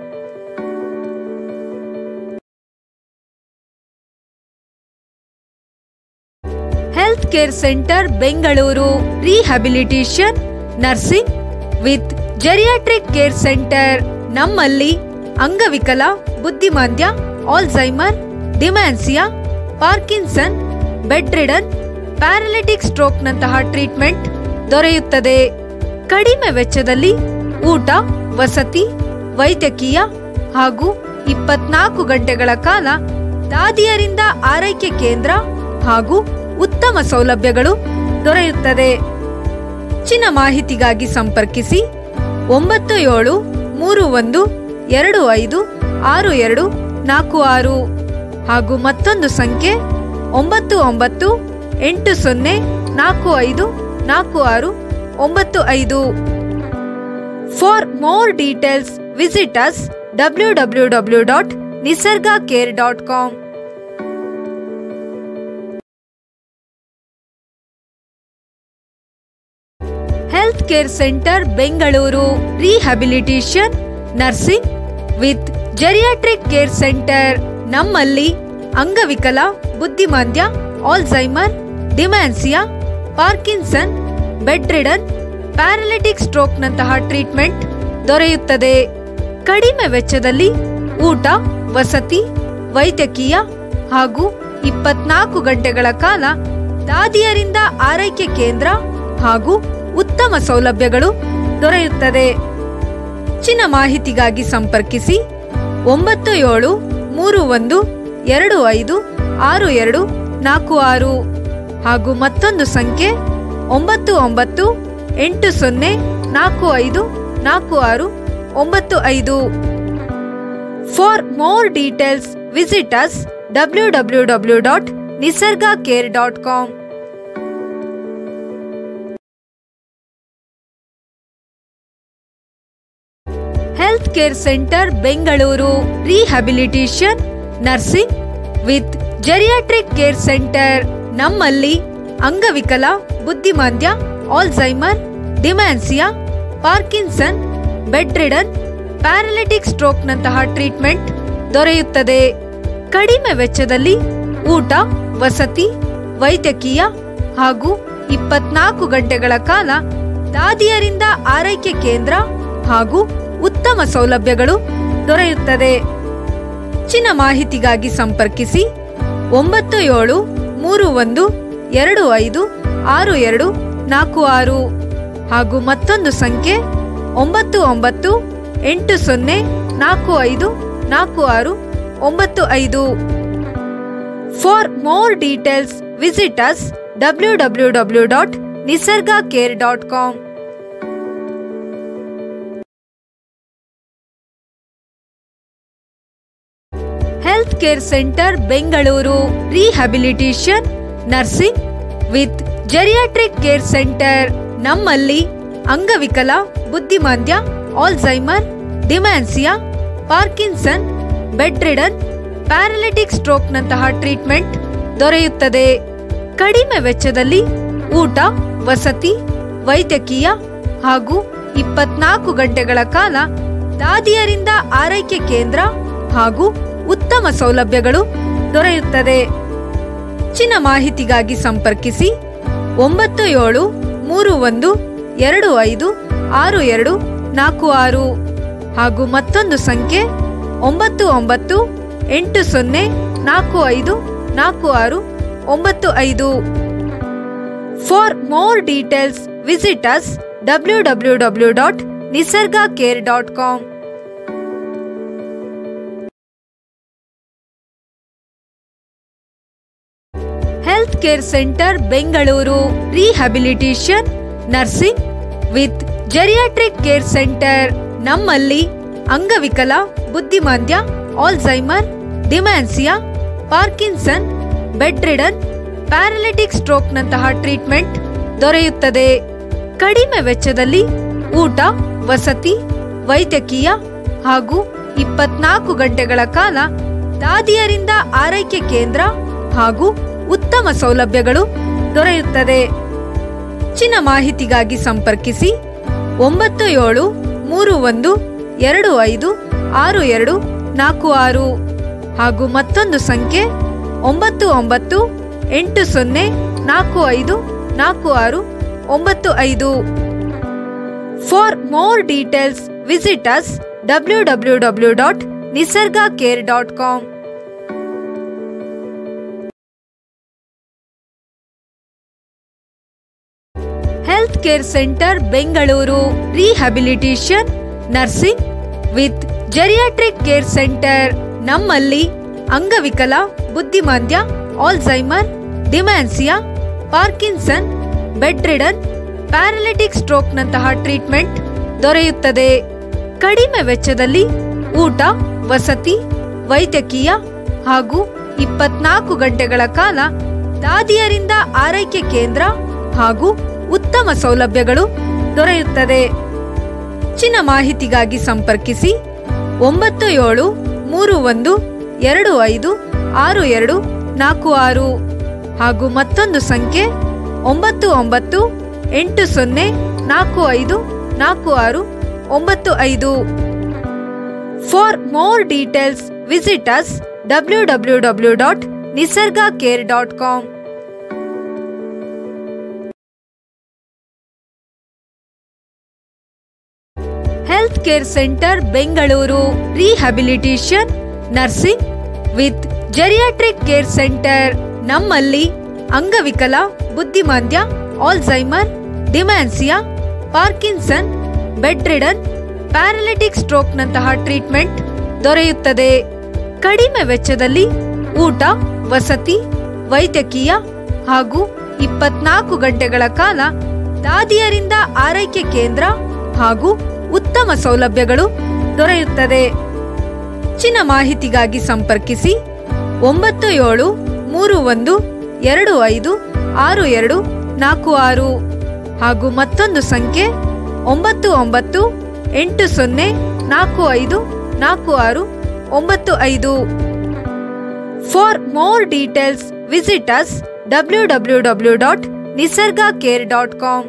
health care centre Bengaluru rehabilitation nursing with geriatric care centre ನಮ್ಮಲ್ಲಿ ಅಂಗವಿಕಲ ಬುದ್ಧಿಮಾಂದ್ಯ Alzheimer dementia Parkinson bed ridden paralytic ಸ್ಟ್ರೋಕ್ನಂತಹ ಟ್ರೀಟ್ಮೆಂಟ್ ದೊರೆಯುತ್ತದೆ ಕಡಿಮೆ ವೆಚ್ಚದಲ್ಲಿ ಊಟ ವಸತಿ ವೈದ್ಯಕೀಯ ಹಾಗೂ ಇಪ್ಪತ್ನಾಲ್ಕು ಗಂಟೆಗಳ ಕಾಲ ದಾದಿಯರಿಂದ ಆರೈಕೆ ಕೇಂದ್ರ ಹಾಗೂ ಉತ್ತಮ ಸೌಲಭ್ಯಗಳು ದೊರೆಯುತ್ತದೆ ಹೆಚ್ಚಿನ ಮಾಹಿತಿಗಾಗಿ ಸಂಪರ್ಕಿಸಿ ಒಂಬತ್ತು ಏಳು ಮೂರು ಒಂದು ಎರಡು ಐದು ಆರು ಎರಡು ನಾಲ್ಕು ಆರು ಹಾಗೂ ಮತ್ತೊಂದು ಸಂಖ್ಯೆ ಒಂಬತ್ತು ಒಂಬತ್ತು ಎಂಟು ಸೊನ್ನೆ ನಾಲ್ಕು ಐದು ನಾಲ್ಕು ಆರು ಒಂಬತ್ತು ಐದು for more details visit us W W W dot Nisarga care dot com health care centre Bengaluru rehabilitation nursing with geriatric care centre ನಮ್ಮಲ್ಲಿ ಅಂಗವಿಕಲ ಬುದ್ಧಿಮಾಂದ್ಯ Alzheimer dementia Parkinson bed ridden paralytic ಸ್ಟ್ರೋಕ್ನಂತಹ ಟ್ರೀಟ್ಮೆಂಟ್ ದೊರೆಯುತ್ತದೆ ಕಡಿಮೆ ವೆಚ್ಚದಲ್ಲಿ ಊಟ ವಸತಿ ವೈದ್ಯಕೀಯ ಹಾಗೂ ಇಪ್ಪತ್ನಾಲ್ಕು ಗಂಟೆಗಳ ಕಾಲ ದಾದಿಯರಿಂದ ಆರೈಕೆ ಕೇಂದ್ರ ಹಾಗೂ ಉತ್ತಮ ಸೌಲಭ್ಯಗಳು ದೊರೆಯುತ್ತದೆ ಹೆಚ್ಚಿನ ಮಾಹಿತಿಗಾಗಿ ಸಂಪರ್ಕಿಸಿ ಒಂಬತ್ತು ಏಳು ಮೂರು ಒಂದು ಎರಡು ಐದು ಆರು ಎರಡು ನಾಲ್ಕು ಆರು ಹಾಗೂ ಮತ್ತೊಂದು ಸಂಖ್ಯೆ ಒಂಬತ್ತು ಒಂಬತ್ತು ಎಂಟು ಸೊನ್ನೆ ನಾಲ್ಕು ಐದು ನಾಲ್ಕು ಆರು ಒಂಬತ್ತು ಐದು for more details visit us W W W dot Nisarga care dot com health care centre Bengaluru rehabilitation nursing with geriatric care centre ನಮ್ಮಲ್ಲಿ ಅಂಗವಿಕಲ ಬುದ್ಧಿಮಾಂದ್ಯ Alzheimer dementia Parkinson bed ridden paralytic ಸ್ಟ್ರೋಕ್ನಂತಹ ಟ್ರೀಟ್ಮೆಂಟ್ ದೊರೆಯುತ್ತದೆ ಕಡಿಮೆ ವೆಚ್ಚದಲ್ಲಿ ಊಟ ವಸತಿ ವೈದ್ಯಕೀಯ ಹಾಗೂ ಇಪ್ಪತ್ನಾಲ್ಕು ಗಂಟೆಗಳ ಕಾಲ ದಾದಿಯರಿಂದ ಆರೈಕೆ ಕೇಂದ್ರ ಹಾಗೂ ಉತ್ತಮ ಸೌಲಭ್ಯಗಳು ದೊರೆಯುತ್ತದೆ ಹೆಚ್ಚಿನ ಮಾಹಿತಿಗಾಗಿ ಸಂಪರ್ಕಿಸಿ ಒಂಬತ್ತು ಏಳು ಮೂರು ಒಂದು ಎರಡು ಐದು ಆರು ಎರಡು ನಾಲ್ಕು ಆರು ಹಾಗೂ ಮತ್ತೊಂದು ಸಂಖ್ಯೆ ಒಂಬತ್ತು ಒಂಬತ್ತು ಎಂಟು ಸೊನ್ನೆ ನಾಲ್ಕು ಐದು ನಾಲ್ಕು ಆರು ಒಂಬತ್ತು ಐದು for more details visit us W W W dot Nisarga care dot com health care centre Bengaluru rehabilitation nursing with geriatric care centre ನಮ್ಮಲ್ಲಿ ಅಂಗವಿಕಲ ಬುದ್ಧಿಮಾಂದ್ಯ Alzheimer dementia Parkinson bed ridden paralytic ಸ್ಟ್ರೋಕ್ನಂತಹ ಟ್ರೀಟ್ಮೆಂಟ್ ದೊರೆಯುತ್ತದೆ ಕಡಿಮೆ ವೆಚ್ಚದಲ್ಲಿ ಊಟ ವಸತಿ ವೈದ್ಯಕೀಯ ಹಾಗೂ ಇಪ್ಪತ್ನಾಲ್ಕು ಗಂಟೆಗಳ ಕಾಲ ದಾದಿಯರಿಂದ ಆರೈಕೆ ಕೇಂದ್ರ ಹಾಗೂ ಉತ್ತಮ ಸೌಲಭ್ಯಗಳು ದೊರೆಯುತ್ತದೆ ಹೆಚ್ಚಿನ ಮಾಹಿತಿಗಾಗಿ ಸಂಪರ್ಕಿಸಿ ಒಂಬತ್ತು ಏಳು ಮೂರು ಒಂದು ಎರಡು ಐದು ಆರು ಎರಡು ನಾಲ್ಕು ಆರು ಹಾಗೂ ಮತ್ತೊಂದು ಸಂಖ್ಯೆ ಒಂಬತ್ತು ಒಂಬತ್ತು ಎಂಟು ಸೊನ್ನೆ ನಾಲ್ಕು ಐದು ನಾಲ್ಕು ಆರು ಒಂಬತ್ತು ಐದು for more details visit us W W W dot Nisarga care dot com health care centre Bengaluru rehabilitation nursing with geriatric care centre ನಮ್ಮಲ್ಲಿ ಅಂಗವಿಕಲ ಬುದ್ಧಿಮಾಂದ್ಯ Alzheimer dementia Parkinson bed ridden paralytic ಸ್ಟ್ರೋಕ್ನಂತಹ ಟ್ರೀಟ್ಮೆಂಟ್ ದೊರೆಯುತ್ತದೆ ಕಡಿಮೆ ವೆಚ್ಚದಲ್ಲಿ ಊಟ ವಸತಿ ವೈದ್ಯಕೀಯ ಹಾಗೂ ಇಪ್ಪತ್ನಾಲ್ಕು ಗಂಟೆಗಳ ಕಾಲ ದಾದಿಯರಿಂದ ಆರೈಕೆ ಕೇಂದ್ರ ಹಾಗೂ ಉತ್ತಮ ಸೌಲಭ್ಯಗಳು ದೊರೆಯುತ್ತದೆ ಹೆಚ್ಚಿನ ಮಾಹಿತಿಗಾಗಿ ಸಂಪರ್ಕಿಸಿ ಒಂಬತ್ತು ಏಳು ಮೂರು ಒಂದು ಎರಡು ಐದು ಆರು ಎರಡು ನಾಲ್ಕು ಆರು ಹಾಗೂ ಮತ್ತೊಂದು ಸಂಖ್ಯೆ ಒಂಬತ್ತು ಒಂಬತ್ತು ಎಂಟು ಸೊನ್ನೆ ನಾಲ್ಕು ಐದು ನಾಲ್ಕು ಆರು ಒಂಬತ್ತು ಐದು for more details visit us W W W dot Nisarga care dot com health care centre Bengaluru rehabilitation nursing with geriatric care centre ನಮ್ಮಲ್ಲಿ ಅಂಗವಿಕಲ ಬುದ್ಧಿಮಾಂದ್ಯ Alzheimer dementia Parkinson bed ridden paralytic ಸ್ಟ್ರೋಕ್ನಂತಹ ಟ್ರೀಟ್ಮೆಂಟ್ ದೊರೆಯುತ್ತದೆ ಕಡಿಮೆ ವೆಚ್ಚದಲ್ಲಿ ಊಟ ವಸತಿ ವೈದ್ಯಕೀಯ ಹಾಗೂ ಇಪ್ಪತ್ನಾಲ್ಕು ಗಂಟೆಗಳ ಕಾಲ ದಾದಿಯರಿಂದ ಆರೈಕೆ ಕೇಂದ್ರ ಹಾಗೂ ಉತ್ತಮ ಸೌಲಭ್ಯಗಳು ದೊರೆಯುತ್ತದೆ ಹೆಚ್ಚಿನ ಮಾಹಿತಿಗಾಗಿ ಸಂಪರ್ಕಿಸಿ ಒಂಬತ್ತು ಏಳು ಮೂರು ಒಂದು ಎರಡು ಐದು ಆರು ಎರಡು ನಾಲ್ಕು ಆರು ಹಾಗೂ ಮತ್ತೊಂದು ಸಂಖ್ಯೆ ಒಂಬತ್ತು ಒಂಬತ್ತು ಎಂಟು ಸೊನ್ನೆ ನಾಲ್ಕು ಐದು ನಾಲ್ಕು ಆರು ಒಂಬತ್ತು ಐದು for more details visit us W W W dot Nisarga care dot com health care centre Bengaluru rehabilitation nursing with geriatric care centre ನಮ್ಮಲ್ಲಿ ಅಂಗವಿಕಲ ಬುದ್ಧಿಮಾಂದ್ಯ Alzheimer dementia Parkinson bed ridden paralytic ಸ್ಟ್ರೋಕ್ನಂತಹ ಟ್ರೀಟ್ಮೆಂಟ್ ದೊರೆಯುತ್ತದೆ ಕಡಿಮೆ ವೆಚ್ಚದಲ್ಲಿ ಊಟ ವಸತಿ ವೈದ್ಯಕೀಯ ಹಾಗೂ ಇಪ್ಪತ್ನಾಲ್ಕು ಗಂಟೆಗಳ ಕಾಲ ದಾದಿಯರಿಂದ ಆರೈಕೆ ಕೇಂದ್ರ ಹಾಗೂ ಉತ್ತಮ ಸೌಲಭ್ಯಗಳು ದೊರೆಯುತ್ತದೆ ಹೆಚ್ಚಿನ ಮಾಹಿತಿಗಾಗಿ ಸಂಪರ್ಕಿಸಿ ಒಂಬತ್ತು ಏಳು ಮೂರು ಒಂದು ಎರಡು ಐದು ಆರು ಎರಡು ನಾಲ್ಕು ಆರು ಹಾಗೂ ಮತ್ತೊಂದು ಸಂಖ್ಯೆ ಒಂಬತ್ತು ಒಂಬತ್ತು ಎಂಟು ಸೊನ್ನೆ ನಾಲ್ಕು ಐದು ನಾಲ್ಕು ಆರು ಒಂಬತ್ತು ಐದು for more details visit us W W W dot Nisarga care dot com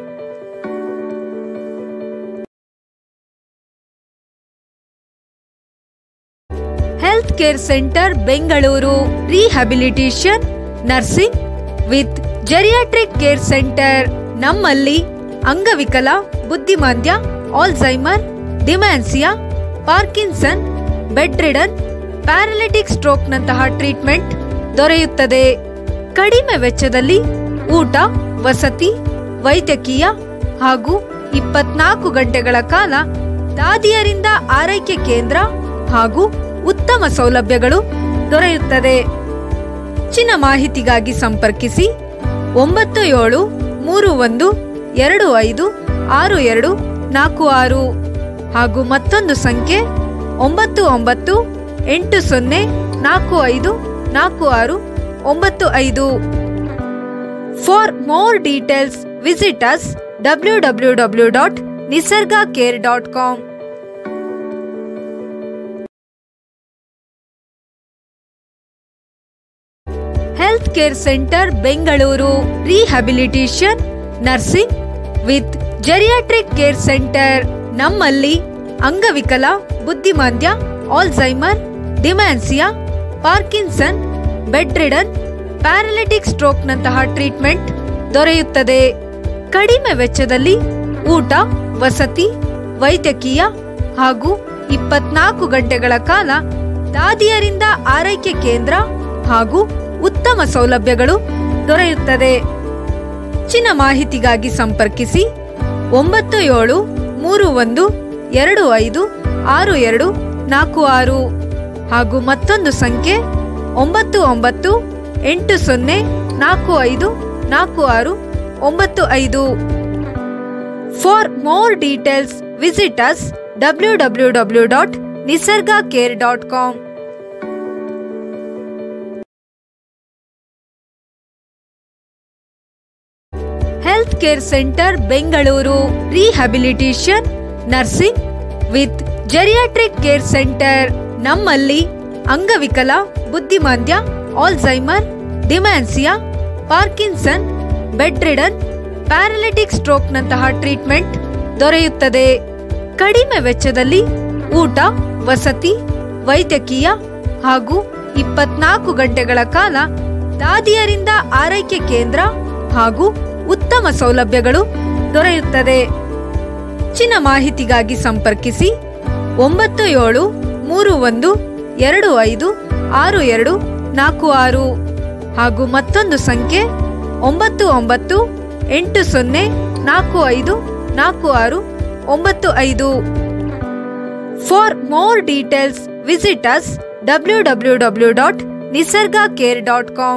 health care centre Bengaluru rehabilitation nursing with geriatric care centre ನಮ್ಮಲ್ಲಿ ಅಂಗವಿಕಲ ಬುದ್ಧಿಮಾಂದ್ಯ Alzheimer dementia Parkinson bed ridden paralytic ಸ್ಟ್ರೋಕ್ನಂತಹ ಟ್ರೀಟ್ಮೆಂಟ್ ದೊರೆಯುತ್ತದೆ ಕಡಿಮೆ ವೆಚ್ಚದಲ್ಲಿ ಊಟ ವಸತಿ ವೈದ್ಯಕೀಯ ಹಾಗೂ ಇಪ್ಪತ್ನಾಲ್ಕು ಗಂಟೆಗಳ ಕಾಲ ದಾದಿಯರಿಂದ ಆರೈಕೆ ಕೇಂದ್ರ ಹಾಗೂ ಉತ್ತಮ ಸೌಲಭ್ಯಗಳು ದೊರೆಯುತ್ತದೆ ಹೆಚ್ಚಿನ ಮಾಹಿತಿಗಾಗಿ ಸಂಪರ್ಕಿಸಿ ಒಂಬತ್ತು ಏಳು ಮೂರು ಒಂದು ಎರಡು ಐದು ಆರು ಎರಡು ನಾಲ್ಕು ಆರು ಹಾಗೂ ಮತ್ತೊಂದು ಸಂಖ್ಯೆ ಒಂಬತ್ತು ಒಂಬತ್ತು ಎಂಟು ಸೊನ್ನೆ ನಾಲ್ಕು ಐದು ನಾಲ್ಕು ಆರು ಒಂಬತ್ತು ಐದು for more details visit us W W W dot Nisarga care dot com health care centre Bengaluru rehabilitation nursing with geriatric care centre ನಮ್ಮಲ್ಲಿ ಅಂಗವಿಕಲ ಬುದ್ಧಿಮಾಂದ್ಯ Alzheimer dementia Parkinson bed ridden paralytic ಸ್ಟ್ರೋಕ್ನಂತಹ ಟ್ರೀಟ್ಮೆಂಟ್ ದೊರೆಯುತ್ತದೆ ಕಡಿಮೆ ವೆಚ್ಚದಲ್ಲಿ ಊಟ ವಸತಿ ವೈದ್ಯಕೀಯ ಹಾಗೂ ಇಪ್ಪತ್ನಾಲ್ಕು ಗಂಟೆಗಳ ಕಾಲ ದಾದಿಯರಿಂದ ಆರೈಕೆ ಕೇಂದ್ರ ಹಾಗೂ ಉತ್ತಮ ಸೌಲಭ್ಯಗಳು ದೊರೆಯುತ್ತದೆ ಹೆಚ್ಚಿನ ಮಾಹಿತಿಗಾಗಿ ಸಂಪರ್ಕಿಸಿ ಒಂಬತ್ತು ಏಳು ಮೂರು ಒಂದು ಎರಡು ಐದು ಆರು ಎರಡು ನಾಲ್ಕು ಆರು ಹಾಗೂ ಮತ್ತೊಂದು ಸಂಖ್ಯೆ ಒಂಬತ್ತು ಒಂಬತ್ತು ಎಂಟು ಸೊನ್ನೆ ನಾಲ್ಕು ಐದು ನಾಲ್ಕು ಆರು ಒಂಬತ್ತು ಐದು for more details visit us W W W dot Nisarga care dot com health care centre Bengaluru rehabilitation nursing with geriatric care centre ನಮ್ಮಲ್ಲಿ ಅಂಗವಿಕಲ ಬುದ್ಧಿಮಾಂದ್ಯ Alzheimer dementia Parkinson bed ridden paralytic ಸ್ಟ್ರೋಕ್ನಂತಹ ಟ್ರೀಟ್ಮೆಂಟ್ ದೊರೆಯುತ್ತದೆ ಕಡಿಮೆ ವೆಚ್ಚದಲ್ಲಿ ಊಟ ವಸತಿ ವೈದ್ಯಕೀಯ ಹಾಗೂ ಇಪ್ಪತ್ನಾಲ್ಕು ಗಂಟೆಗಳ ಕಾಲ ದಾದಿಯರಿಂದ ಆರೈಕೆ ಕೇಂದ್ರ ಹಾಗೂ ಉತ್ತಮ ಸೌಲಭ್ಯಗಳು ದೊರೆಯುತ್ತದೆ ಹೆಚ್ಚಿನ ಮಾಹಿತಿಗಾಗಿ ಸಂಪರ್ಕಿಸಿ ಒಂಬತ್ತು ಏಳು ಮೂರು ಒಂದು ಎರಡು ಐದು ಆರು ಎರಡು ನಾಲ್ಕು ಆರು ಹಾಗೂ ಮತ್ತೊಂದು ಸಂಖ್ಯೆ ಒಂಬತ್ತು ಒಂಬತ್ತು ಎಂಟು ಸೊನ್ನೆ ನಾಲ್ಕು ಐದು ನಾಲ್ಕು ಆರು ಒಂಬತ್ತು ಐದು for more details visit us W W W dot Nisarga care dot com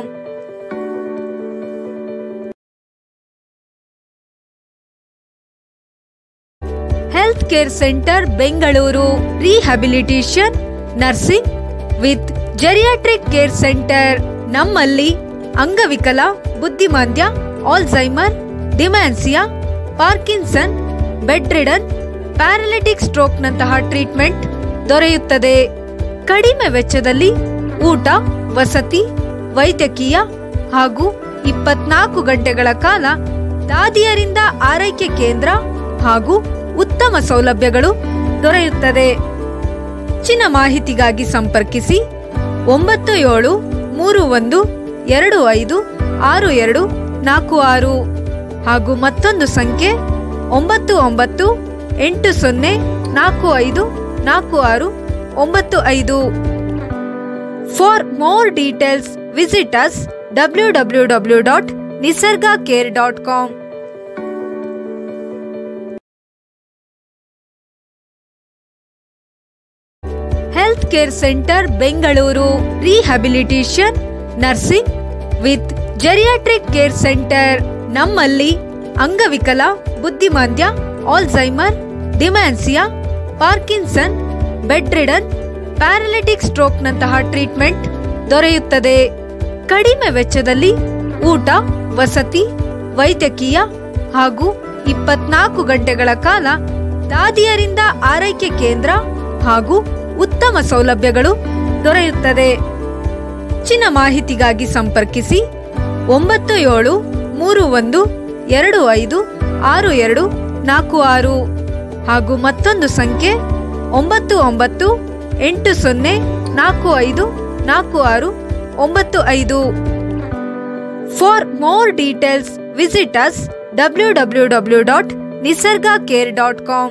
health care centre Bengaluru rehabilitation nursing with geriatric care centre ನಮ್ಮಲ್ಲಿ ಅಂಗವಿಕಲ ಬುದ್ಧಿಮಾಂದ್ಯ Alzheimer dementia Parkinson bed ridden paralytic ಸ್ಟ್ರೋಕ್ನಂತಹ ಟ್ರೀಟ್ಮೆಂಟ್ ದೊರೆಯುತ್ತದೆ ಕಡಿಮೆ ವೆಚ್ಚದಲ್ಲಿ ಊಟ ವಸತಿ ವೈದ್ಯಕೀಯ ಹಾಗೂ ಇಪ್ಪತ್ನಾಲ್ಕು ಗಂಟೆಗಳ ಕಾಲ ದಾದಿಯರಿಂದ ಆರೈಕೆ ಕೇಂದ್ರ ಹಾಗೂ ಉತ್ತಮ ಸೌಲಭ್ಯಗಳು ದೊರೆಯುತ್ತದೆ ಹೆಚ್ಚಿನ ಮಾಹಿತಿಗಾಗಿ ಸಂಪರ್ಕಿಸಿ ಒಂಬತ್ತು ಏಳು ಮೂರು ಒಂದು ಎರಡು ಐದು ಆರು ಎರಡು ನಾಲ್ಕು ಆರು ಹಾಗೂ ಮತ್ತೊಂದು ಸಂಖ್ಯೆ ಒಂಬತ್ತು ಒಂಬತ್ತು ಎಂಟು ಸೊನ್ನೆ ನಾಲ್ಕು ಐದು ನಾಲ್ಕು ಆರು ಒಂಬತ್ತು ಐದು for more details visit us W W W dot Nisarga care dot com health care centre Bengaluru rehabilitation nursing with geriatric care centre ನಮ್ಮಲ್ಲಿ ಅಂಗವಿಕಲ ಬುದ್ಧಿಮಾಂದ್ಯ Alzheimer dementia Parkinson bed ridden paralytic ಸ್ಟ್ರೋಕ್ನಂತಹ ಟ್ರೀಟ್ಮೆಂಟ್ ದೊರೆಯುತ್ತದೆ ಕಡಿಮೆ ವೆಚ್ಚದಲ್ಲಿ ಊಟ ವಸತಿ ವೈದ್ಯಕೀಯ ಹಾಗೂ ಇಪ್ಪತ್ನಾಲ್ಕು ಗಂಟೆಗಳ ಕಾಲ ದಾದಿಯರಿಂದ ಆರೈಕೆ ಕೇಂದ್ರ ಹಾಗೂ ಉತ್ತಮ ಸೌಲಭ್ಯಗಳು ದೊರೆಯುತ್ತದೆ ಹೆಚ್ಚಿನ ಮಾಹಿತಿಗಾಗಿ ಸಂಪರ್ಕಿಸಿ ಒಂಬತ್ತು ಏಳು ಮೂರು ಒಂದು ಎರಡು ಐದು ಆರು ಎರಡು ನಾಲ್ಕು ಆರು ಹಾಗೂ ಮತ್ತೊಂದು ಸಂಖ್ಯೆ ಒಂಬತ್ತು ಒಂಬತ್ತು ಎಂಟು ಸೊನ್ನೆ ನಾಲ್ಕು ಐದು ನಾಲ್ಕು ಆರು ಒಂಬತ್ತು ಐದು for more details visit us W W W dot Nisarga care dot com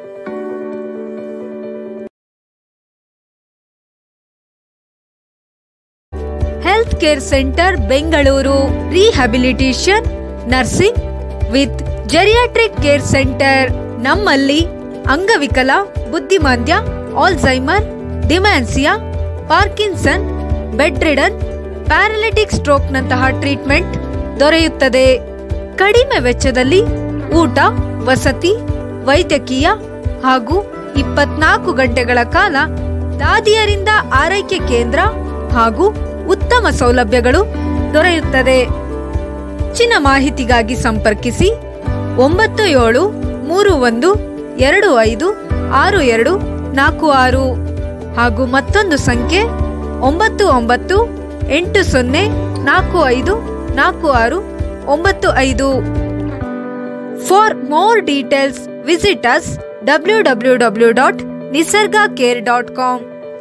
health care centre Bengaluru rehabilitation nursing with geriatric care centre ನಮ್ಮಲ್ಲಿ ಅಂಗವಿಕಲ ಬುದ್ಧಿಮಾಂದ್ಯ Alzheimer dementia Parkinson bed ridden paralytic ಸ್ಟ್ರೋಕ್ನಂತಹ ಟ್ರೀಟ್ಮೆಂಟ್ ದೊರೆಯುತ್ತದೆ ಕಡಿಮೆ ವೆಚ್ಚದಲ್ಲಿ ಊಟ ವಸತಿ ವೈದ್ಯಕೀಯ ಹಾಗೂ ಇಪ್ಪತ್ನಾಲ್ಕು ಗಂಟೆಗಳ ಕಾಲ ದಾದಿಯರಿಂದ ಆರೈಕೆ ಕೇಂದ್ರ ಹಾಗೂ ಉತ್ತಮ ಸೌಲಭ್ಯಗಳು ದೊರೆಯುತ್ತದೆ ಹೆಚ್ಚಿನ ಮಾಹಿತಿಗಾಗಿ ಸಂಪರ್ಕಿಸಿ ಒಂಬತ್ತು ಏಳು ಮೂರು ಒಂದು ಎರಡು ಐದು ಆರು ಎರಡು ನಾಲ್ಕು ಆರು ಹಾಗೂ ಮತ್ತೊಂದು ಸಂಖ್ಯೆ ಒಂಬತ್ತು ಒಂಬತ್ತು ಎಂಟು ಸೊನ್ನೆ ನಾಲ್ಕು ಐದು ನಾಲ್ಕು ಆರು ಒಂಬತ್ತು ಐದು for more details visit us W W W dot Nisarga care dot com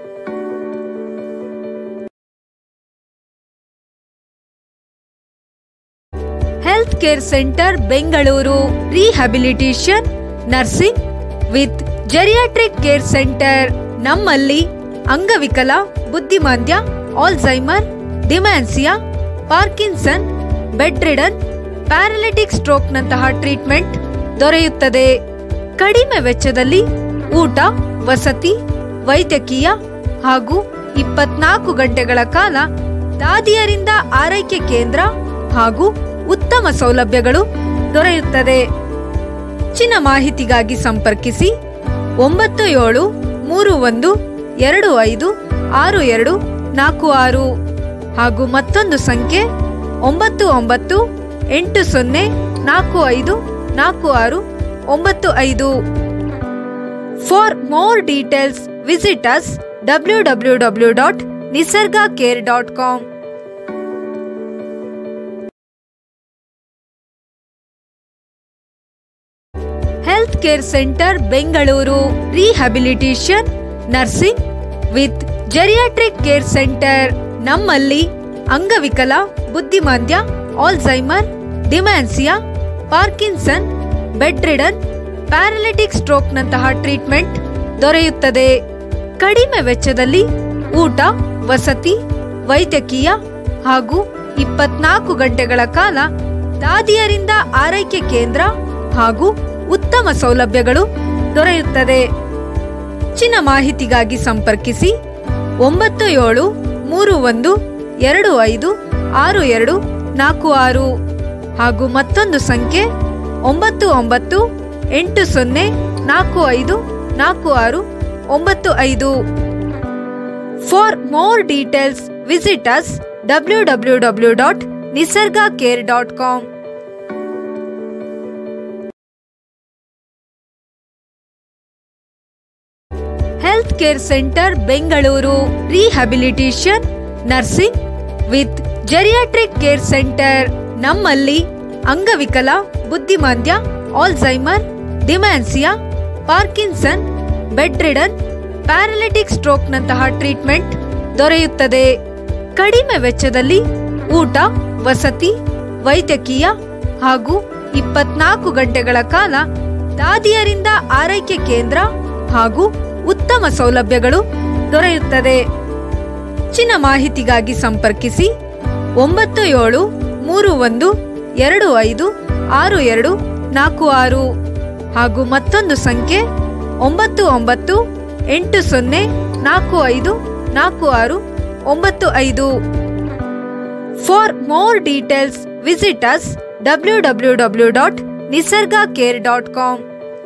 health care centre Bengaluru rehabilitation nursing with geriatric care centre ನಮ್ಮಲ್ಲಿ ಅಂಗವಿಕಲ ಬುದ್ಧಿಮಾಂದ್ಯ Alzheimer dementia Parkinson bed ridden paralytic ಸ್ಟ್ರೋಕ್ನಂತಹ ಟ್ರೀಟ್ಮೆಂಟ್ ದೊರೆಯುತ್ತದೆ ಕಡಿಮೆ ವೆಚ್ಚದಲ್ಲಿ ಊಟ ವಸತಿ ವೈದ್ಯಕೀಯ ಹಾಗೂ ಇಪ್ಪತ್ನಾಲ್ಕು ಗಂಟೆಗಳ ಕಾಲ ದಾದಿಯರಿಂದ ಆರೈಕೆ ಕೇಂದ್ರ ಹಾಗೂ ಉತ್ತಮ ಸೌಲಭ್ಯಗಳು ದೊರೆಯುತ್ತದೆ ಹೆಚ್ಚಿನ ಮಾಹಿತಿಗಾಗಿ ಸಂಪರ್ಕಿಸಿ ಒಂಬತ್ತು ಏಳು ಮೂರು ಒಂದು ಎರಡು ಐದು ಆರು ಎರಡು ನಾಲ್ಕು ಆರು ಹಾಗೂ ಮತ್ತೊಂದು ಸಂಖ್ಯೆ ಒಂಬತ್ತು ಒಂಬತ್ತು ಎಂಟು ಸೊನ್ನೆ ನಾಲ್ಕು ಐದು ನಾಲ್ಕು ಆರು ಒಂಬತ್ತು ಐದು for more details visit us W W W dot Nisarga care dot com care centre Bengaluru rehabilitation nursing with geriatric care centre ನಮ್ಮಲ್ಲಿ ಅಂಗವಿಕಲ ಬುದ್ಧಿಮಾಂದ್ಯ Alzheimer dementia Parkinson bed ridden paralytic ಸ್ಟ್ರೋಕ್ನಂತಹ ಟ್ರೀಟ್ಮೆಂಟ್ ದೊರೆಯುತ್ತದೆ ಕಡಿಮೆ ವೆಚ್ಚದಲ್ಲಿ ಊಟ ವಸತಿ ವೈದ್ಯಕೀಯ ಹಾಗೂ ಇಪ್ಪತ್ನಾಲ್ಕು ಗಂಟೆಗಳ ಕಾಲ ದಾದಿಯರಿಂದ ಆರೈಕೆ ಕೇಂದ್ರ ಹಾಗೂ ಉತ್ತಮ ಸೌಲಭ್ಯಗಳು ದೊರೆಯುತ್ತದೆ ಹೆಚ್ಚಿನ ಮಾಹಿತಿಗಾಗಿ ಸಂಪರ್ಕಿಸಿ ಒಂಬತ್ತು ಏಳು ಮೂರು ಒಂದು ಎರಡು ಐದು ಆರು ಎರಡು ನಾಲ್ಕು ಆರು ಹಾಗೂ ಮತ್ತೊಂದು ಸಂಖ್ಯೆ ಒಂಬತ್ತು ಒಂಬತ್ತು ಎಂಟು ಸೊನ್ನೆ ನಾಲ್ಕು ಐದು ನಾಲ್ಕು ಆರು ಒಂಬತ್ತು ಐದು for more details visit us W W W dot Nisarga care dot com health care centre Bengaluru rehabilitation nursing with geriatric care centre ನಮ್ಮಲ್ಲಿ ಅಂಗವಿಕಲ ಬುದ್ಧಿಮಾಂದ್ಯ Alzheimer dementia Parkinson bed ridden paralytic ಸ್ಟ್ರೋಕ್ನಂತಹ ಟ್ರೀಟ್ಮೆಂಟ್ ದೊರೆಯುತ್ತದೆ ಕಡಿಮೆ ವೆಚ್ಚದಲ್ಲಿ ಊಟ ವಸತಿ ವೈದ್ಯಕೀಯ ಹಾಗೂ ಇಪ್ಪತ್ನಾಲ್ಕು ಗಂಟೆಗಳ ಕಾಲ ದಾದಿಯರಿಂದ ಆರೈಕೆ ಕೇಂದ್ರ ಹಾಗೂ ಉತ್ತಮ ಸೌಲಭ್ಯಗಳು ದೊರೆಯುತ್ತದೆ ಹೆಚ್ಚಿನ ಮಾಹಿತಿಗಾಗಿ ಸಂಪರ್ಕಿಸಿ ಒಂಬತ್ತು ಏಳು ಮೂರು ಒಂದು ಎರಡು ಐದು ಆರು ಎರಡು ನಾಲ್ಕು ಆರು ಹಾಗೂ ಮತ್ತೊಂದು ಸಂಖ್ಯೆ ಒಂಬತ್ತು ಒಂಬತ್ತು ಎಂಟು ಸೊನ್ನೆ ನಾಲ್ಕು ಐದು ನಾಲ್ಕು ಆರು ಒಂಬತ್ತು ಐದು for more details visit us W W W dot Nisarga care dot com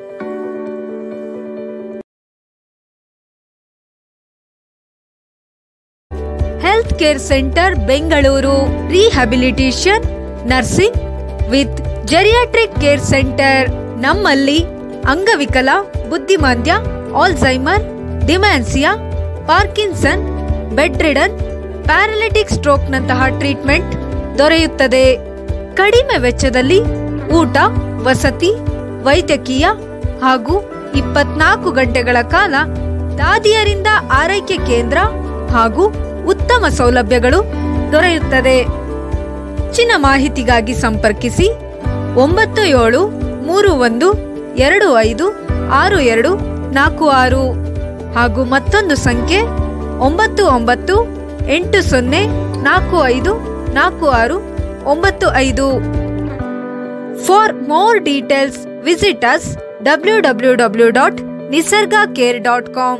health care centre Bengaluru rehabilitation nursing with geriatric care centre ನಮ್ಮಲ್ಲಿ ಅಂಗವಿಕಲ ಬುದ್ಧಿಮಾಂದ್ಯ Alzheimer dementia Parkinson bed ridden paralytic ಸ್ಟ್ರೋಕ್ನಂತಹ ಟ್ರೀಟ್ಮೆಂಟ್ ದೊರೆಯುತ್ತದೆ ಕಡಿಮೆ ವೆಚ್ಚದಲ್ಲಿ ಊಟ ವಸತಿ ವೈದ್ಯಕೀಯ ಹಾಗೂ ಇಪ್ಪತ್ನಾಲ್ಕು ಗಂಟೆಗಳ ಕಾಲ ದಾದಿಯರಿಂದ ಆರೈಕೆ ಕೇಂದ್ರ ಹಾಗೂ ಉತ್ತಮ ಸೌಲಭ್ಯಗಳು ದೊರೆಯುತ್ತದೆ ಹೆಚ್ಚಿನ ಮಾಹಿತಿಗಾಗಿ ಸಂಪರ್ಕಿಸಿ ಒಂಬತ್ತು ಏಳು ಮೂರು ಒಂದು ಎರಡು ಐದು ಆರು ಎರಡು ನಾಲ್ಕು ಆರು ಹಾಗೂ ಮತ್ತೊಂದು ಸಂಖ್ಯೆ ಒಂಬತ್ತು ಒಂಬತ್ತು ಎಂಟು ಸೊನ್ನೆ ನಾಲ್ಕು ಐದು ನಾಲ್ಕು ಆರು ಒಂಬತ್ತು ಐದು for more details visit us W W W dot Nisarga care dot com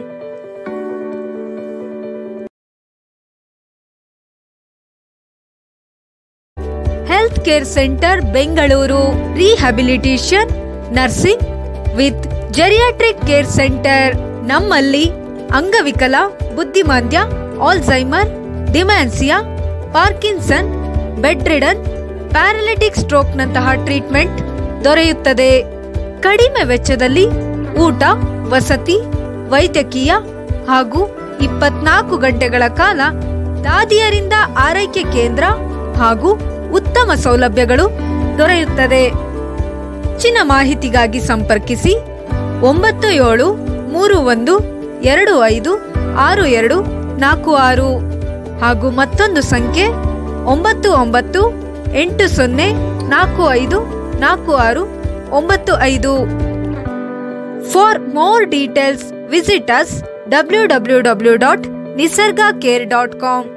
health care centre Bengaluru rehabilitation nursing with geriatric care centre ನಮ್ಮಲ್ಲಿ ಅಂಗವಿಕಲ ಬುದ್ಧಿಮಾಂದ್ಯ Alzheimer dementia Parkinson bed ridden paralytic ಸ್ಟ್ರೋಕ್ನಂತಹ ಟ್ರೀಟ್ಮೆಂಟ್ ದೊರೆಯುತ್ತದೆ ಕಡಿಮೆ ವೆಚ್ಚದಲ್ಲಿ ಊಟ ವಸತಿ ವೈದ್ಯಕೀಯ ಹಾಗೂ ಇಪ್ಪತ್ನಾಲ್ಕು ಗಂಟೆಗಳ ಕಾಲ ದಾದಿಯರಿಂದ ಆರೈಕೆ ಕೇಂದ್ರ ಹಾಗೂ ಉತ್ತಮ ಸೌಲಭ್ಯಗಳು ದೊರೆಯುತ್ತದೆ ಹೆಚ್ಚಿನ ಮಾಹಿತಿಗಾಗಿ ಸಂಪರ್ಕಿಸಿ ಒಂಬತ್ತು ಏಳು ಮೂರು ಒಂದು ಎರಡು ಐದು ಆರು ಎರಡು ನಾಲ್ಕು ಆರು ಹಾಗೂ ಮತ್ತೊಂದು ಸಂಖ್ಯೆ ಒಂಬತ್ತು ಒಂಬತ್ತು ಎಂಟು ಸೊನ್ನೆ ನಾಲ್ಕು ಐದು ನಾಲ್ಕು ಆರು ಒಂಬತ್ತು ಐದು for more details visit us W W W dot Nisarga care dot com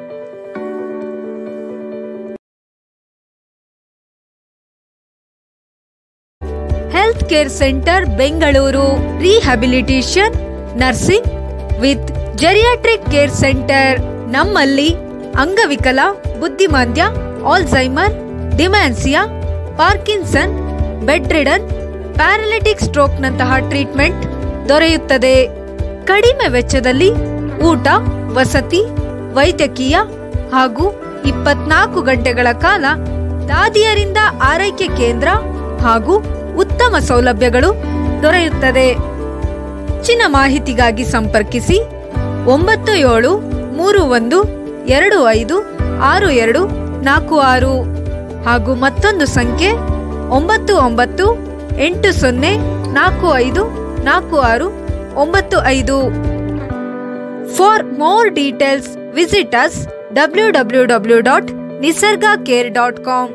health care centre Bengaluru rehabilitation nursing with geriatric care centre ನಮ್ಮಲ್ಲಿ ಅಂಗವಿಕಲ ಬುದ್ಧಿಮಾಂದ್ಯ Alzheimer dementia Parkinson bed ridden paralytic ಸ್ಟ್ರೋಕ್ನಂತಹ ಟ್ರೀಟ್ಮೆಂಟ್ ದೊರೆಯುತ್ತದೆ ಕಡಿಮೆ ವೆಚ್ಚದಲ್ಲಿ ಊಟ ವಸತಿ ವೈದ್ಯಕೀಯ ಹಾಗೂ ಇಪ್ಪತ್ನಾಲ್ಕು ಗಂಟೆಗಳ ಕಾಲ ದಾದಿಯರಿಂದ ಆರೈಕೆ ಕೇಂದ್ರ ಹಾಗೂ ಉತ್ತಮ ಸೌಲಭ್ಯಗಳು ದೊರೆಯುತ್ತದೆ ಹೆಚ್ಚಿನ ಮಾಹಿತಿಗಾಗಿ ಸಂಪರ್ಕಿಸಿ ಒಂಬತ್ತು ಏಳು ಮೂರು ಒಂದು ಎರಡು ಐದು ಆರು ಎರಡು ನಾಲ್ಕು ಆರು ಹಾಗೂ ಮತ್ತೊಂದು ಸಂಖ್ಯೆ ಒಂಬತ್ತು ಒಂಬತ್ತು ಎಂಟು ಸೊನ್ನೆ ನಾಲ್ಕು ಐದು ನಾಲ್ಕು ಆರು ಒಂಬತ್ತು ಐದು for more details visit us W W W dot Nisarga care dot com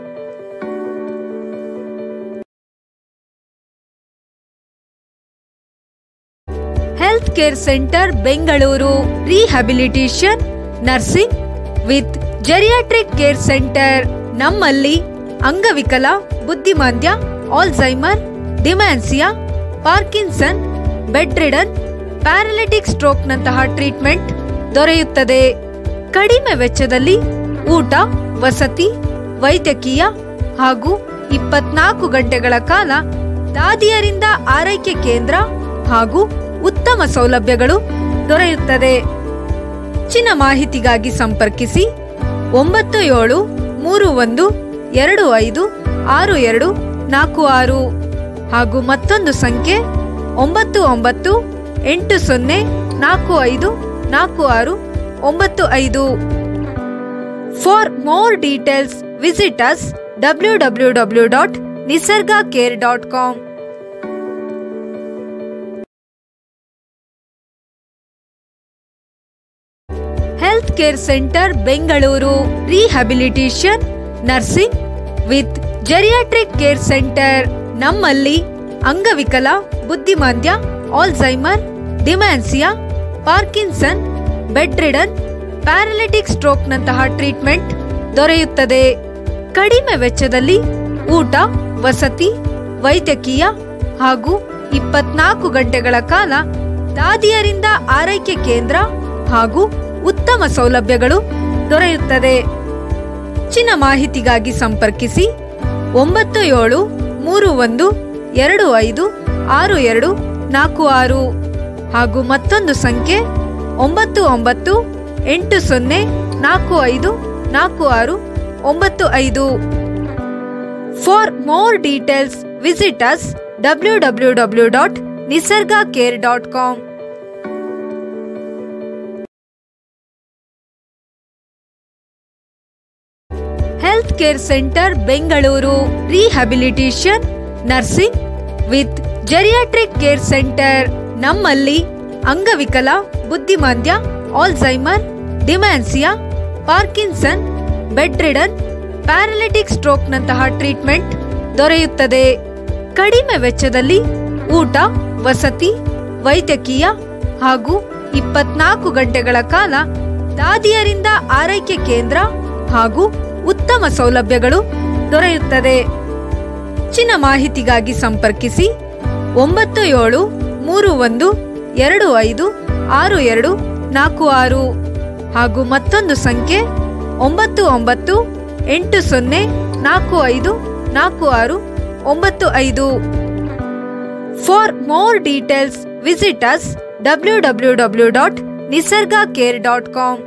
health care centre Bengaluru rehabilitation nursing with geriatric care centre ನಮ್ಮಲ್ಲಿ ಅಂಗವಿಕಲ ಬುದ್ಧಿಮಾಂದ್ಯ Alzheimer dementia Parkinson bed ridden paralytic ಸ್ಟ್ರೋಕ್ನಂತಹ ಟ್ರೀಟ್ಮೆಂಟ್ ದೊರೆಯುತ್ತದೆ ಕಡಿಮೆ ವೆಚ್ಚದಲ್ಲಿ ಊಟ ವಸತಿ ವೈದ್ಯಕೀಯ ಹಾಗೂ ಇಪ್ಪತ್ನಾಲ್ಕು ಗಂಟೆಗಳ ಕಾಲ ದಾದಿಯರಿಂದ ಆರೈಕೆ ಕೇಂದ್ರ ಹಾಗೂ ಉತ್ತಮ ಸೌಲಭ್ಯಗಳು ದೊರೆಯುತ್ತದೆ ಹೆಚ್ಚಿನ ಮಾಹಿತಿಗಾಗಿ ಸಂಪರ್ಕಿಸಿ ಒಂಬತ್ತು ಏಳು ಮೂರು ಒಂದು ಎರಡು ಐದು ಆರು ಎರಡು ನಾಲ್ಕು ಆರು ಹಾಗೂ ಮತ್ತೊಂದು ಸಂಖ್ಯೆ ಒಂಬತ್ತು ಒಂಬತ್ತು ಎಂಟು ಸೊನ್ನೆ ನಾಲ್ಕು ಐದು ನಾಲ್ಕು ಆರು ಒಂಬತ್ತು ಐದು for more details visit us W W W dot Nisarga care dot com health care centre Bengaluru rehabilitation nursing with geriatric care centre ನಮ್ಮಲ್ಲಿ ಅಂಗವಿಕಲ ಬುದ್ಧಿಮಾಂದ್ಯ Alzheimer dementia Parkinson bed ridden paralytic ಸ್ಟ್ರೋಕ್ನಂತಹ ಟ್ರೀಟ್ಮೆಂಟ್ ದೊರೆಯುತ್ತದೆ ಕಡಿಮೆ ವೆಚ್ಚದಲ್ಲಿ ಊಟ ವಸತಿ ವೈದ್ಯಕೀಯ ಹಾಗೂ ಇಪ್ಪತ್ನಾಲ್ಕು ಗಂಟೆಗಳ ಕಾಲ ದಾದಿಯರಿಂದ ಆರೈಕೆ ಕೇಂದ್ರ ಹಾಗೂ ಉತ್ತಮ ಸೌಲಭ್ಯಗಳು ದೊರೆಯುತ್ತದೆ ಹೆಚ್ಚಿನ ಮಾಹಿತಿಗಾಗಿ ಸಂಪರ್ಕಿಸಿ ಒಂಬತ್ತು ಏಳು ಮೂರು ಒಂದು ಎರಡು ಐದು ಆರು ಎರಡು ನಾಲ್ಕು ಆರು ಹಾಗೂ ಮತ್ತೊಂದು ಸಂಖ್ಯೆ ಒಂಬತ್ತು ಒಂಬತ್ತು ಎಂಟು ಸೊನ್ನೆ ನಾಲ್ಕು ಐದು ನಾಲ್ಕು ಆರು ಒಂಬತ್ತು ಐದು for more details visit us W W W dot Nisarga care dot com health care centre Bengaluru rehabilitation nursing with geriatric care centre ನಮ್ಮಲ್ಲಿ ಅಂಗವಿಕಲ ಬುದ್ಧಿಮಾಂದ್ಯ Alzheimer dementia Parkinson bed ridden paralytic ಸ್ಟ್ರೋಕ್ನಂತಹ ಟ್ರೀಟ್ಮೆಂಟ್ ದೊರೆಯುತ್ತದೆ ಕಡಿಮೆ ವೆಚ್ಚದಲ್ಲಿ ಊಟ ವಸತಿ ವೈದ್ಯಕೀಯ ಹಾಗೂ ಇಪ್ಪತ್ನಾಲ್ಕು ಗಂಟೆಗಳ ಕಾಲ ದಾದಿಯರಿಂದ ಆರೈಕೆ ಕೇಂದ್ರ ಹಾಗೂ ಉತ್ತಮ ಸೌಲಭ್ಯಗಳು ದೊರೆಯುತ್ತದೆ ಹೆಚ್ಚಿನ ಮಾಹಿತಿಗಾಗಿ ಸಂಪರ್ಕಿಸಿ ಒಂಬತ್ತು ಏಳು ಮೂರು ಒಂದು ಎರಡು ಐದು ಆರು ಎರಡು ನಾಲ್ಕು ಆರು ಹಾಗೂ ಮತ್ತೊಂದು ಸಂಖ್ಯೆ ಒಂಬತ್ತು ಒಂಬತ್ತು ಎಂಟು ಸೊನ್ನೆ ನಾಲ್ಕು ಐದು ನಾಲ್ಕು ಆರು ಒಂಬತ್ತು ಐದು for more details visit us W W W dot Nisarga care dot com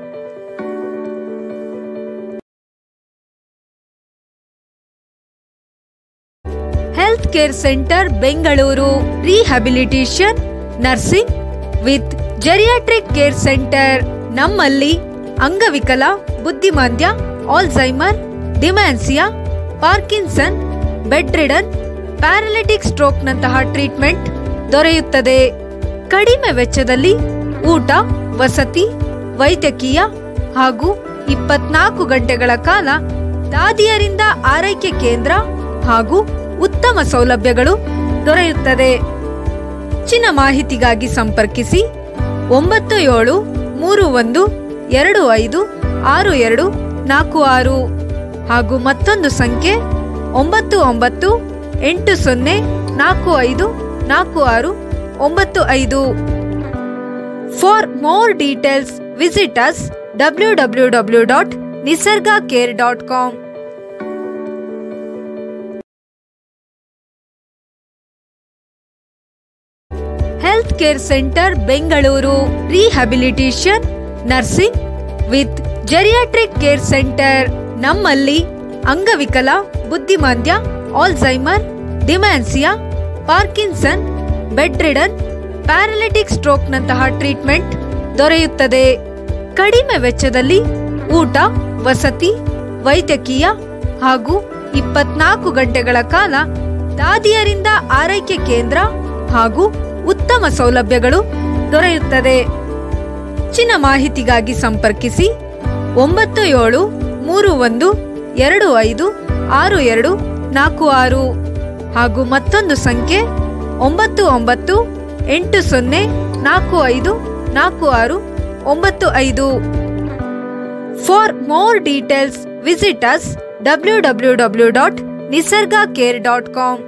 health care centre Bengaluru rehabilitation nursing with geriatric care centre ನಮ್ಮಲ್ಲಿ ಅಂಗವಿಕಲ ಬುದ್ಧಿಮಾಂದ್ಯ Alzheimer dementia Parkinson bed ridden paralytic ಸ್ಟ್ರೋಕ್ನಂತಹ ಟ್ರೀಟ್ಮೆಂಟ್ ದೊರೆಯುತ್ತದೆ ಕಡಿಮೆ ವೆಚ್ಚದಲ್ಲಿ ಊಟ ವಸತಿ ವೈದ್ಯಕೀಯ ಹಾಗೂ ಇಪ್ಪತ್ನಾಲ್ಕು ಗಂಟೆಗಳ ಕಾಲ ದಾದಿಯರಿಂದ ಆರೈಕೆ ಕೇಂದ್ರ ಹಾಗೂ ಉತ್ತಮ ಸೌಲಭ್ಯಗಳು ದೊರೆಯುತ್ತದೆ ಹೆಚ್ಚಿನ ಮಾಹಿತಿಗಾಗಿ ಸಂಪರ್ಕಿಸಿ ಒಂಬತ್ತು ಏಳು ಮೂರು ಒಂದು ಎರಡು ಐದು ಆರು ಎರಡು ನಾಲ್ಕು ಆರು ಹಾಗೂ ಮತ್ತೊಂದು ಸಂಖ್ಯೆ ಒಂಬತ್ತು ಒಂಬತ್ತು ಎಂಟು ಸೊನ್ನೆ ನಾಲ್ಕು ಐದು ನಾಲ್ಕು ಆರು ಒಂಬತ್ತು ಐದು for more details visit us W W W dot Nisarga care dot com health care centre Bengaluru rehabilitation nursing with geriatric care centre ನಮ್ಮಲ್ಲಿ ಅಂಗವಿಕಲ ಬುದ್ಧಿಮಾಂದ್ಯ Alzheimer dementia Parkinson bed ridden paralytic ಸ್ಟ್ರೋಕ್ನಂತಹ ಟ್ರೀಟ್ಮೆಂಟ್ ದೊರೆಯುತ್ತದೆ ಕಡಿಮೆ ವೆಚ್ಚದಲ್ಲಿ ಊಟ ವಸತಿ ವೈದ್ಯಕೀಯ ಹಾಗೂ ಇಪ್ಪತ್ನಾಲ್ಕು ಗಂಟೆಗಳ ಕಾಲ ದಾದಿಯರಿಂದ ಆರೈಕೆ ಕೇಂದ್ರ ಹಾಗೂ ಉತ್ತಮ ಸೌಲಭ್ಯಗಳು ದೊರೆಯುತ್ತದೆ ಹೆಚ್ಚಿನ ಮಾಹಿತಿಗಾಗಿ ಸಂಪರ್ಕಿಸಿ ಒಂಬತ್ತು ಏಳು ಮೂರು ಒಂದು ಎರಡು ಐದು ಆರು ಎರಡು ನಾಲ್ಕು ಆರು ಹಾಗೂ ಮತ್ತೊಂದು ಸಂಖ್ಯೆ ಒಂಬತ್ತು ಒಂಬತ್ತು ಎಂಟು ಸೊನ್ನೆ ನಾಲ್ಕು ಐದು ನಾಲ್ಕು ಆರು ಒಂಬತ್ತು ಐದು for more details visit us W W W dot Nisarga care dot com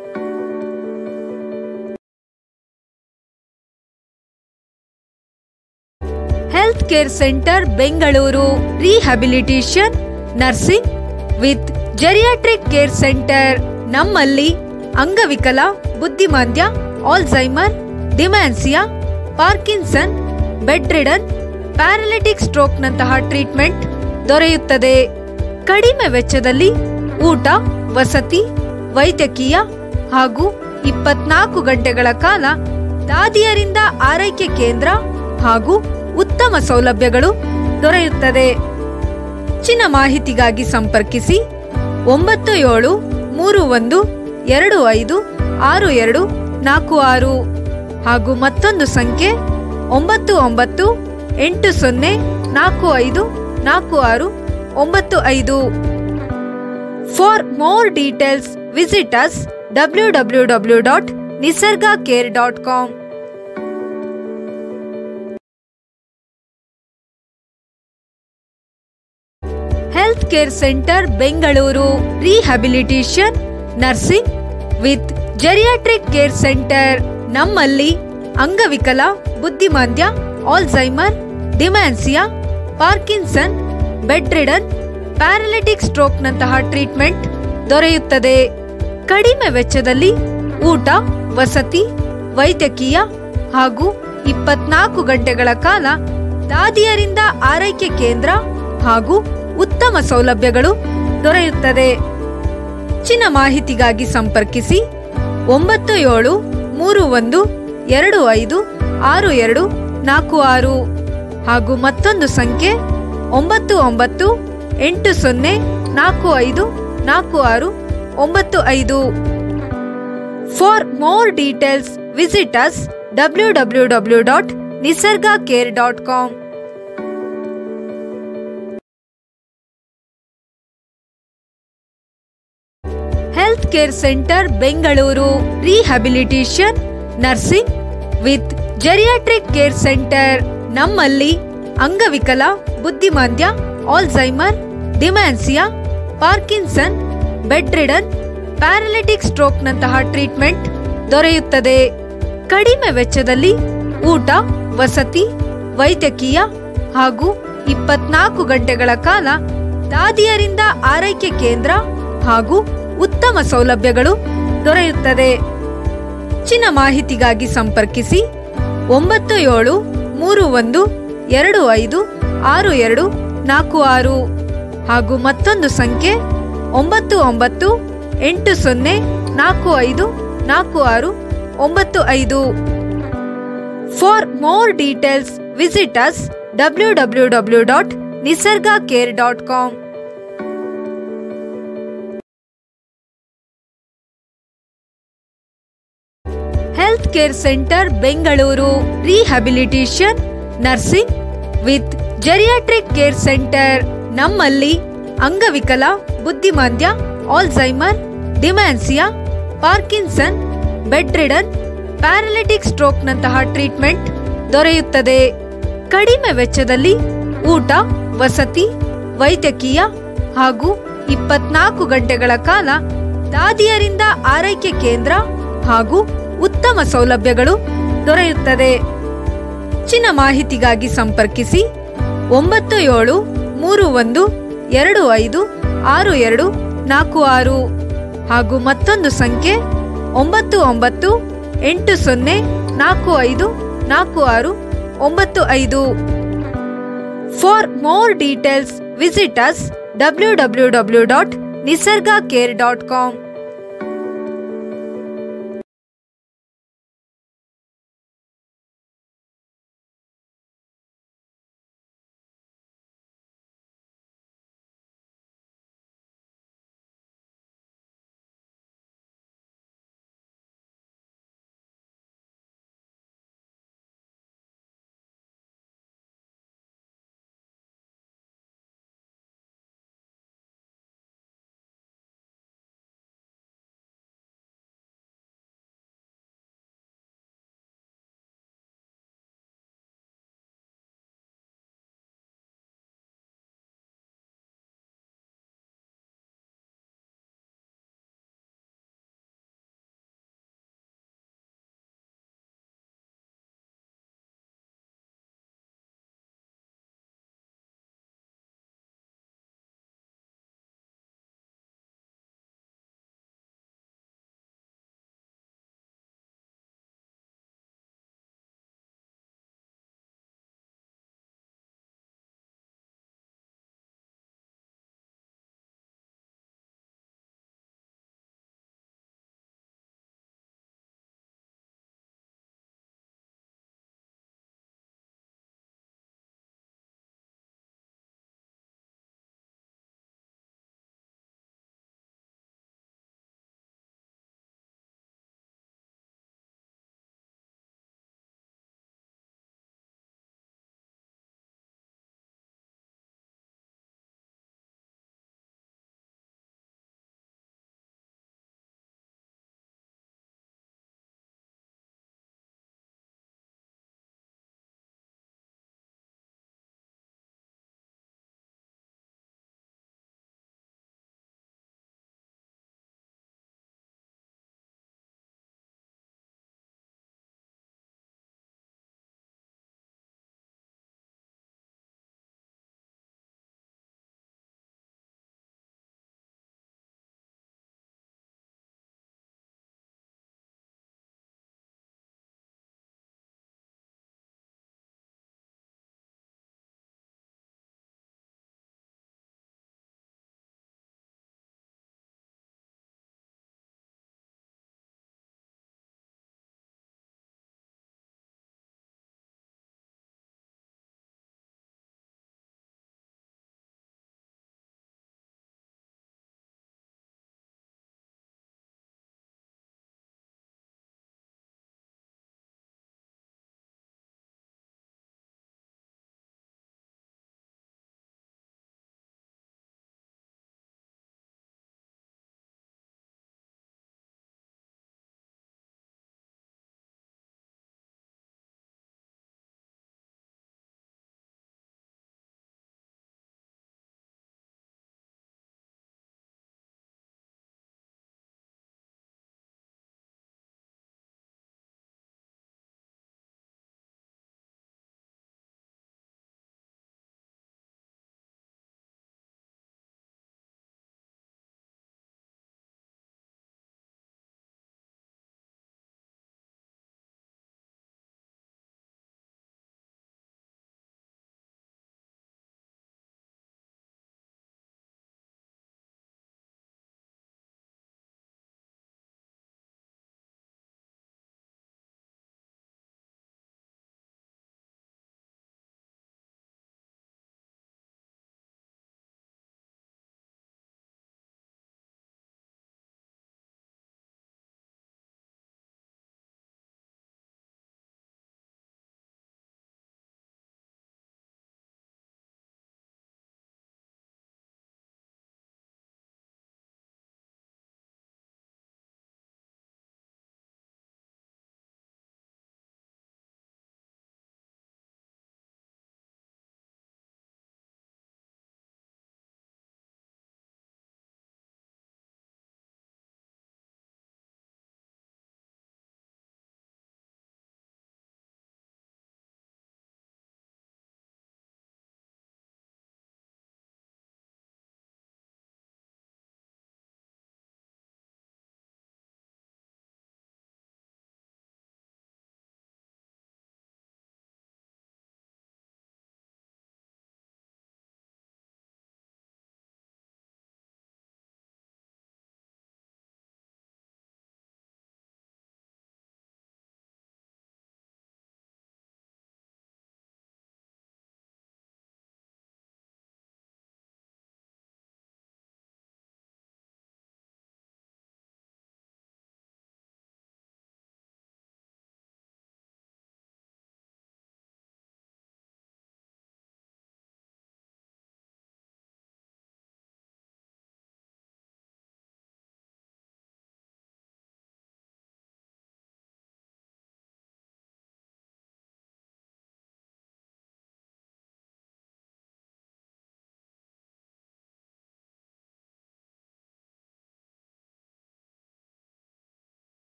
health care centre Bengaluru rehabilitation nursing with geriatric care centre ನಮ್ಮಲ್ಲಿ ಅಂಗವಿಕಲ ಬುದ್ಧಿಮಾಂದ್ಯ Alzheimer dementia Parkinson bed ridden paralytic ಸ್ಟ್ರೋಕ್ನಂತಹ ಟ್ರೀಟ್ಮೆಂಟ್ ದೊರೆಯುತ್ತದೆ ಕಡಿಮೆ ವೆಚ್ಚದಲ್ಲಿ ಊಟ ವಸತಿ ವೈದ್ಯಕೀಯ ಹಾಗೂ ಇಪ್ಪತ್ನಾಲ್ಕು ಗಂಟೆಗಳ ಕಾಲ ದಾದಿಯರಿಂದ ಆರೈಕೆ ಕೇಂದ್ರ ಹಾಗೂ ಉತ್ತಮ ಸೌಲಭ್ಯಗಳು ದೊರೆಯುತ್ತದೆ ಹೆಚ್ಚಿನ ಮಾಹಿತಿಗಾಗಿ ಸಂಪರ್ಕಿಸಿ ಒಂಬತ್ತು ಏಳು ಮೂರು ಒಂದು ಎರಡು ಐದು ಆರು ಎರಡು ನಾಲ್ಕು ಆರು ಹಾಗೂ ಮತ್ತೊಂದು ಸಂಖ್ಯೆ ಒಂಬತ್ತು ಒಂಬತ್ತು ಎಂಟು ಸೊನ್ನೆ ನಾಲ್ಕು ಐದು ನಾಲ್ಕು ಆರು ಒಂಬತ್ತು ಐದು for more details visit us W W W dot Nisarga care dot com health care centre Bengaluru rehabilitation nursing with geriatric care centre ನಮ್ಮಲ್ಲಿ ಅಂಗವಿಕಲ ಬುದ್ಧಿಮಾಂದ್ಯ Alzheimer dementia Parkinson bed ridden paralytic ಸ್ಟ್ರೋಕ್ನಂತಹ ಟ್ರೀಟ್ಮೆಂಟ್ ದೊರೆಯುತ್ತದೆ ಕಡಿಮೆ ವೆಚ್ಚದಲ್ಲಿ ಊಟ ವಸತಿ ವೈದ್ಯಕೀಯ ಹಾಗೂ ಇಪ್ಪತ್ನಾಲ್ಕು ಗಂಟೆಗಳ ಕಾಲ ದಾದಿಯರಿಂದ ಆರೈಕೆ ಕೇಂದ್ರ ಹಾಗೂ ಉತ್ತಮ ಸೌಲಭ್ಯಗಳು ದೊರೆಯುತ್ತದೆ ಹೆಚ್ಚಿನ ಮಾಹಿತಿಗಾಗಿ ಸಂಪರ್ಕಿಸಿ ಒಂಬತ್ತು ಏಳು ಮೂರು ಒಂದು ಎರಡು ಐದು ಆರು ಎರಡು ನಾಲ್ಕು ಆರು ಹಾಗೂ ಮತ್ತೊಂದು ಸಂಖ್ಯೆ ಒಂಬತ್ತು ಒಂಬತ್ತು ಎಂಟು ಸೊನ್ನೆ ನಾಲ್ಕು ಐದು ನಾಲ್ಕು ಆರು ಒಂಬತ್ತು ಐದು for more details visit us W W W dot Nisarga care dot com health care centre Bengaluru rehabilitation nursing with geriatric care centre ನಮ್ಮಲ್ಲಿ ಅಂಗವಿಕಲ ಬುದ್ಧಿಮಾಂದ್ಯ Alzheimer dementia Parkinson bed ridden paralytic ಸ್ಟ್ರೋಕ್ನಂತಹ ಟ್ರೀಟ್ಮೆಂಟ್ ದೊರೆಯುತ್ತದೆ ಕಡಿಮೆ ವೆಚ್ಚದಲ್ಲಿ ಊಟ ವಸತಿ ವೈದ್ಯಕೀಯ ಹಾಗೂ ಇಪ್ಪತ್ನಾಲ್ಕು ಗಂಟೆಗಳ ಕಾಲ ದಾದಿಯರಿಂದ ಆರೈಕೆ ಕೇಂದ್ರ ಹಾಗೂ ಉತ್ತಮ ಸೌಲಭ್ಯಗಳು ದೊರೆಯುತ್ತದೆ ಹೆಚ್ಚಿನ ಮಾಹಿತಿಗಾಗಿ ಸಂಪರ್ಕಿಸಿ ಒಂಬತ್ತು ಏಳು ಮೂರು ಒಂದು ಎರಡು ಐದು ಆರು ಎರಡು ನಾಲ್ಕು ಆರು ಹಾಗೂ ಮತ್ತೊಂದು ಸಂಖ್ಯೆ ಒಂಬತ್ತು ಒಂಬತ್ತು ಎಂಟು ಸೊನ್ನೆ ನಾಲ್ಕು ಐದು ನಾಲ್ಕು ಆರು ಒಂಬತ್ತು ಐದು for more details visit us W W W dot Nisarga care dot com health care centre Bengaluru rehabilitation nursing with geriatric care centre ನಮ್ಮಲ್ಲಿ ಅಂಗವಿಕಲ ಬುದ್ಧಿಮಾಂದ್ಯ Alzheimer dementia Parkinson bed ridden paralytic ಸ್ಟ್ರೋಕ್ನಂತಹ ಟ್ರೀಟ್ಮೆಂಟ್ ದೊರೆಯುತ್ತದೆ ಕಡಿಮೆ ವೆಚ್ಚದಲ್ಲಿ ಊಟ ವಸತಿ ವೈದ್ಯಕೀಯ ಹಾಗೂ ಇಪ್ಪತ್ನಾಲ್ಕು ಗಂಟೆಗಳ ಕಾಲ ದಾದಿಯರಿಂದ ಆರೈಕೆ ಕೇಂದ್ರ ಹಾಗೂ ಉತ್ತಮ ಸೌಲಭ್ಯಗಳು ದೊರೆಯುತ್ತದೆ ಹೆಚ್ಚಿನ ಮಾಹಿತಿಗಾಗಿ ಸಂಪರ್ಕಿಸಿ ಒಂಬತ್ತು ಏಳು ಮೂರು ಒಂದು ಎರಡು ಐದು ಆರು ಎರಡು ನಾಲ್ಕು ಆರು ಹಾಗೂ ಮತ್ತೊಂದು ಸಂಖ್ಯೆ ಒಂಬತ್ತು ಒಂಬತ್ತು ಎಂಟು ಸೊನ್ನೆ ನಾಲ್ಕು ಐದು ನಾಲ್ಕು ಆರು ಒಂಬತ್ತು ಐದು for more details visit us W W W dot Nisarga care dot com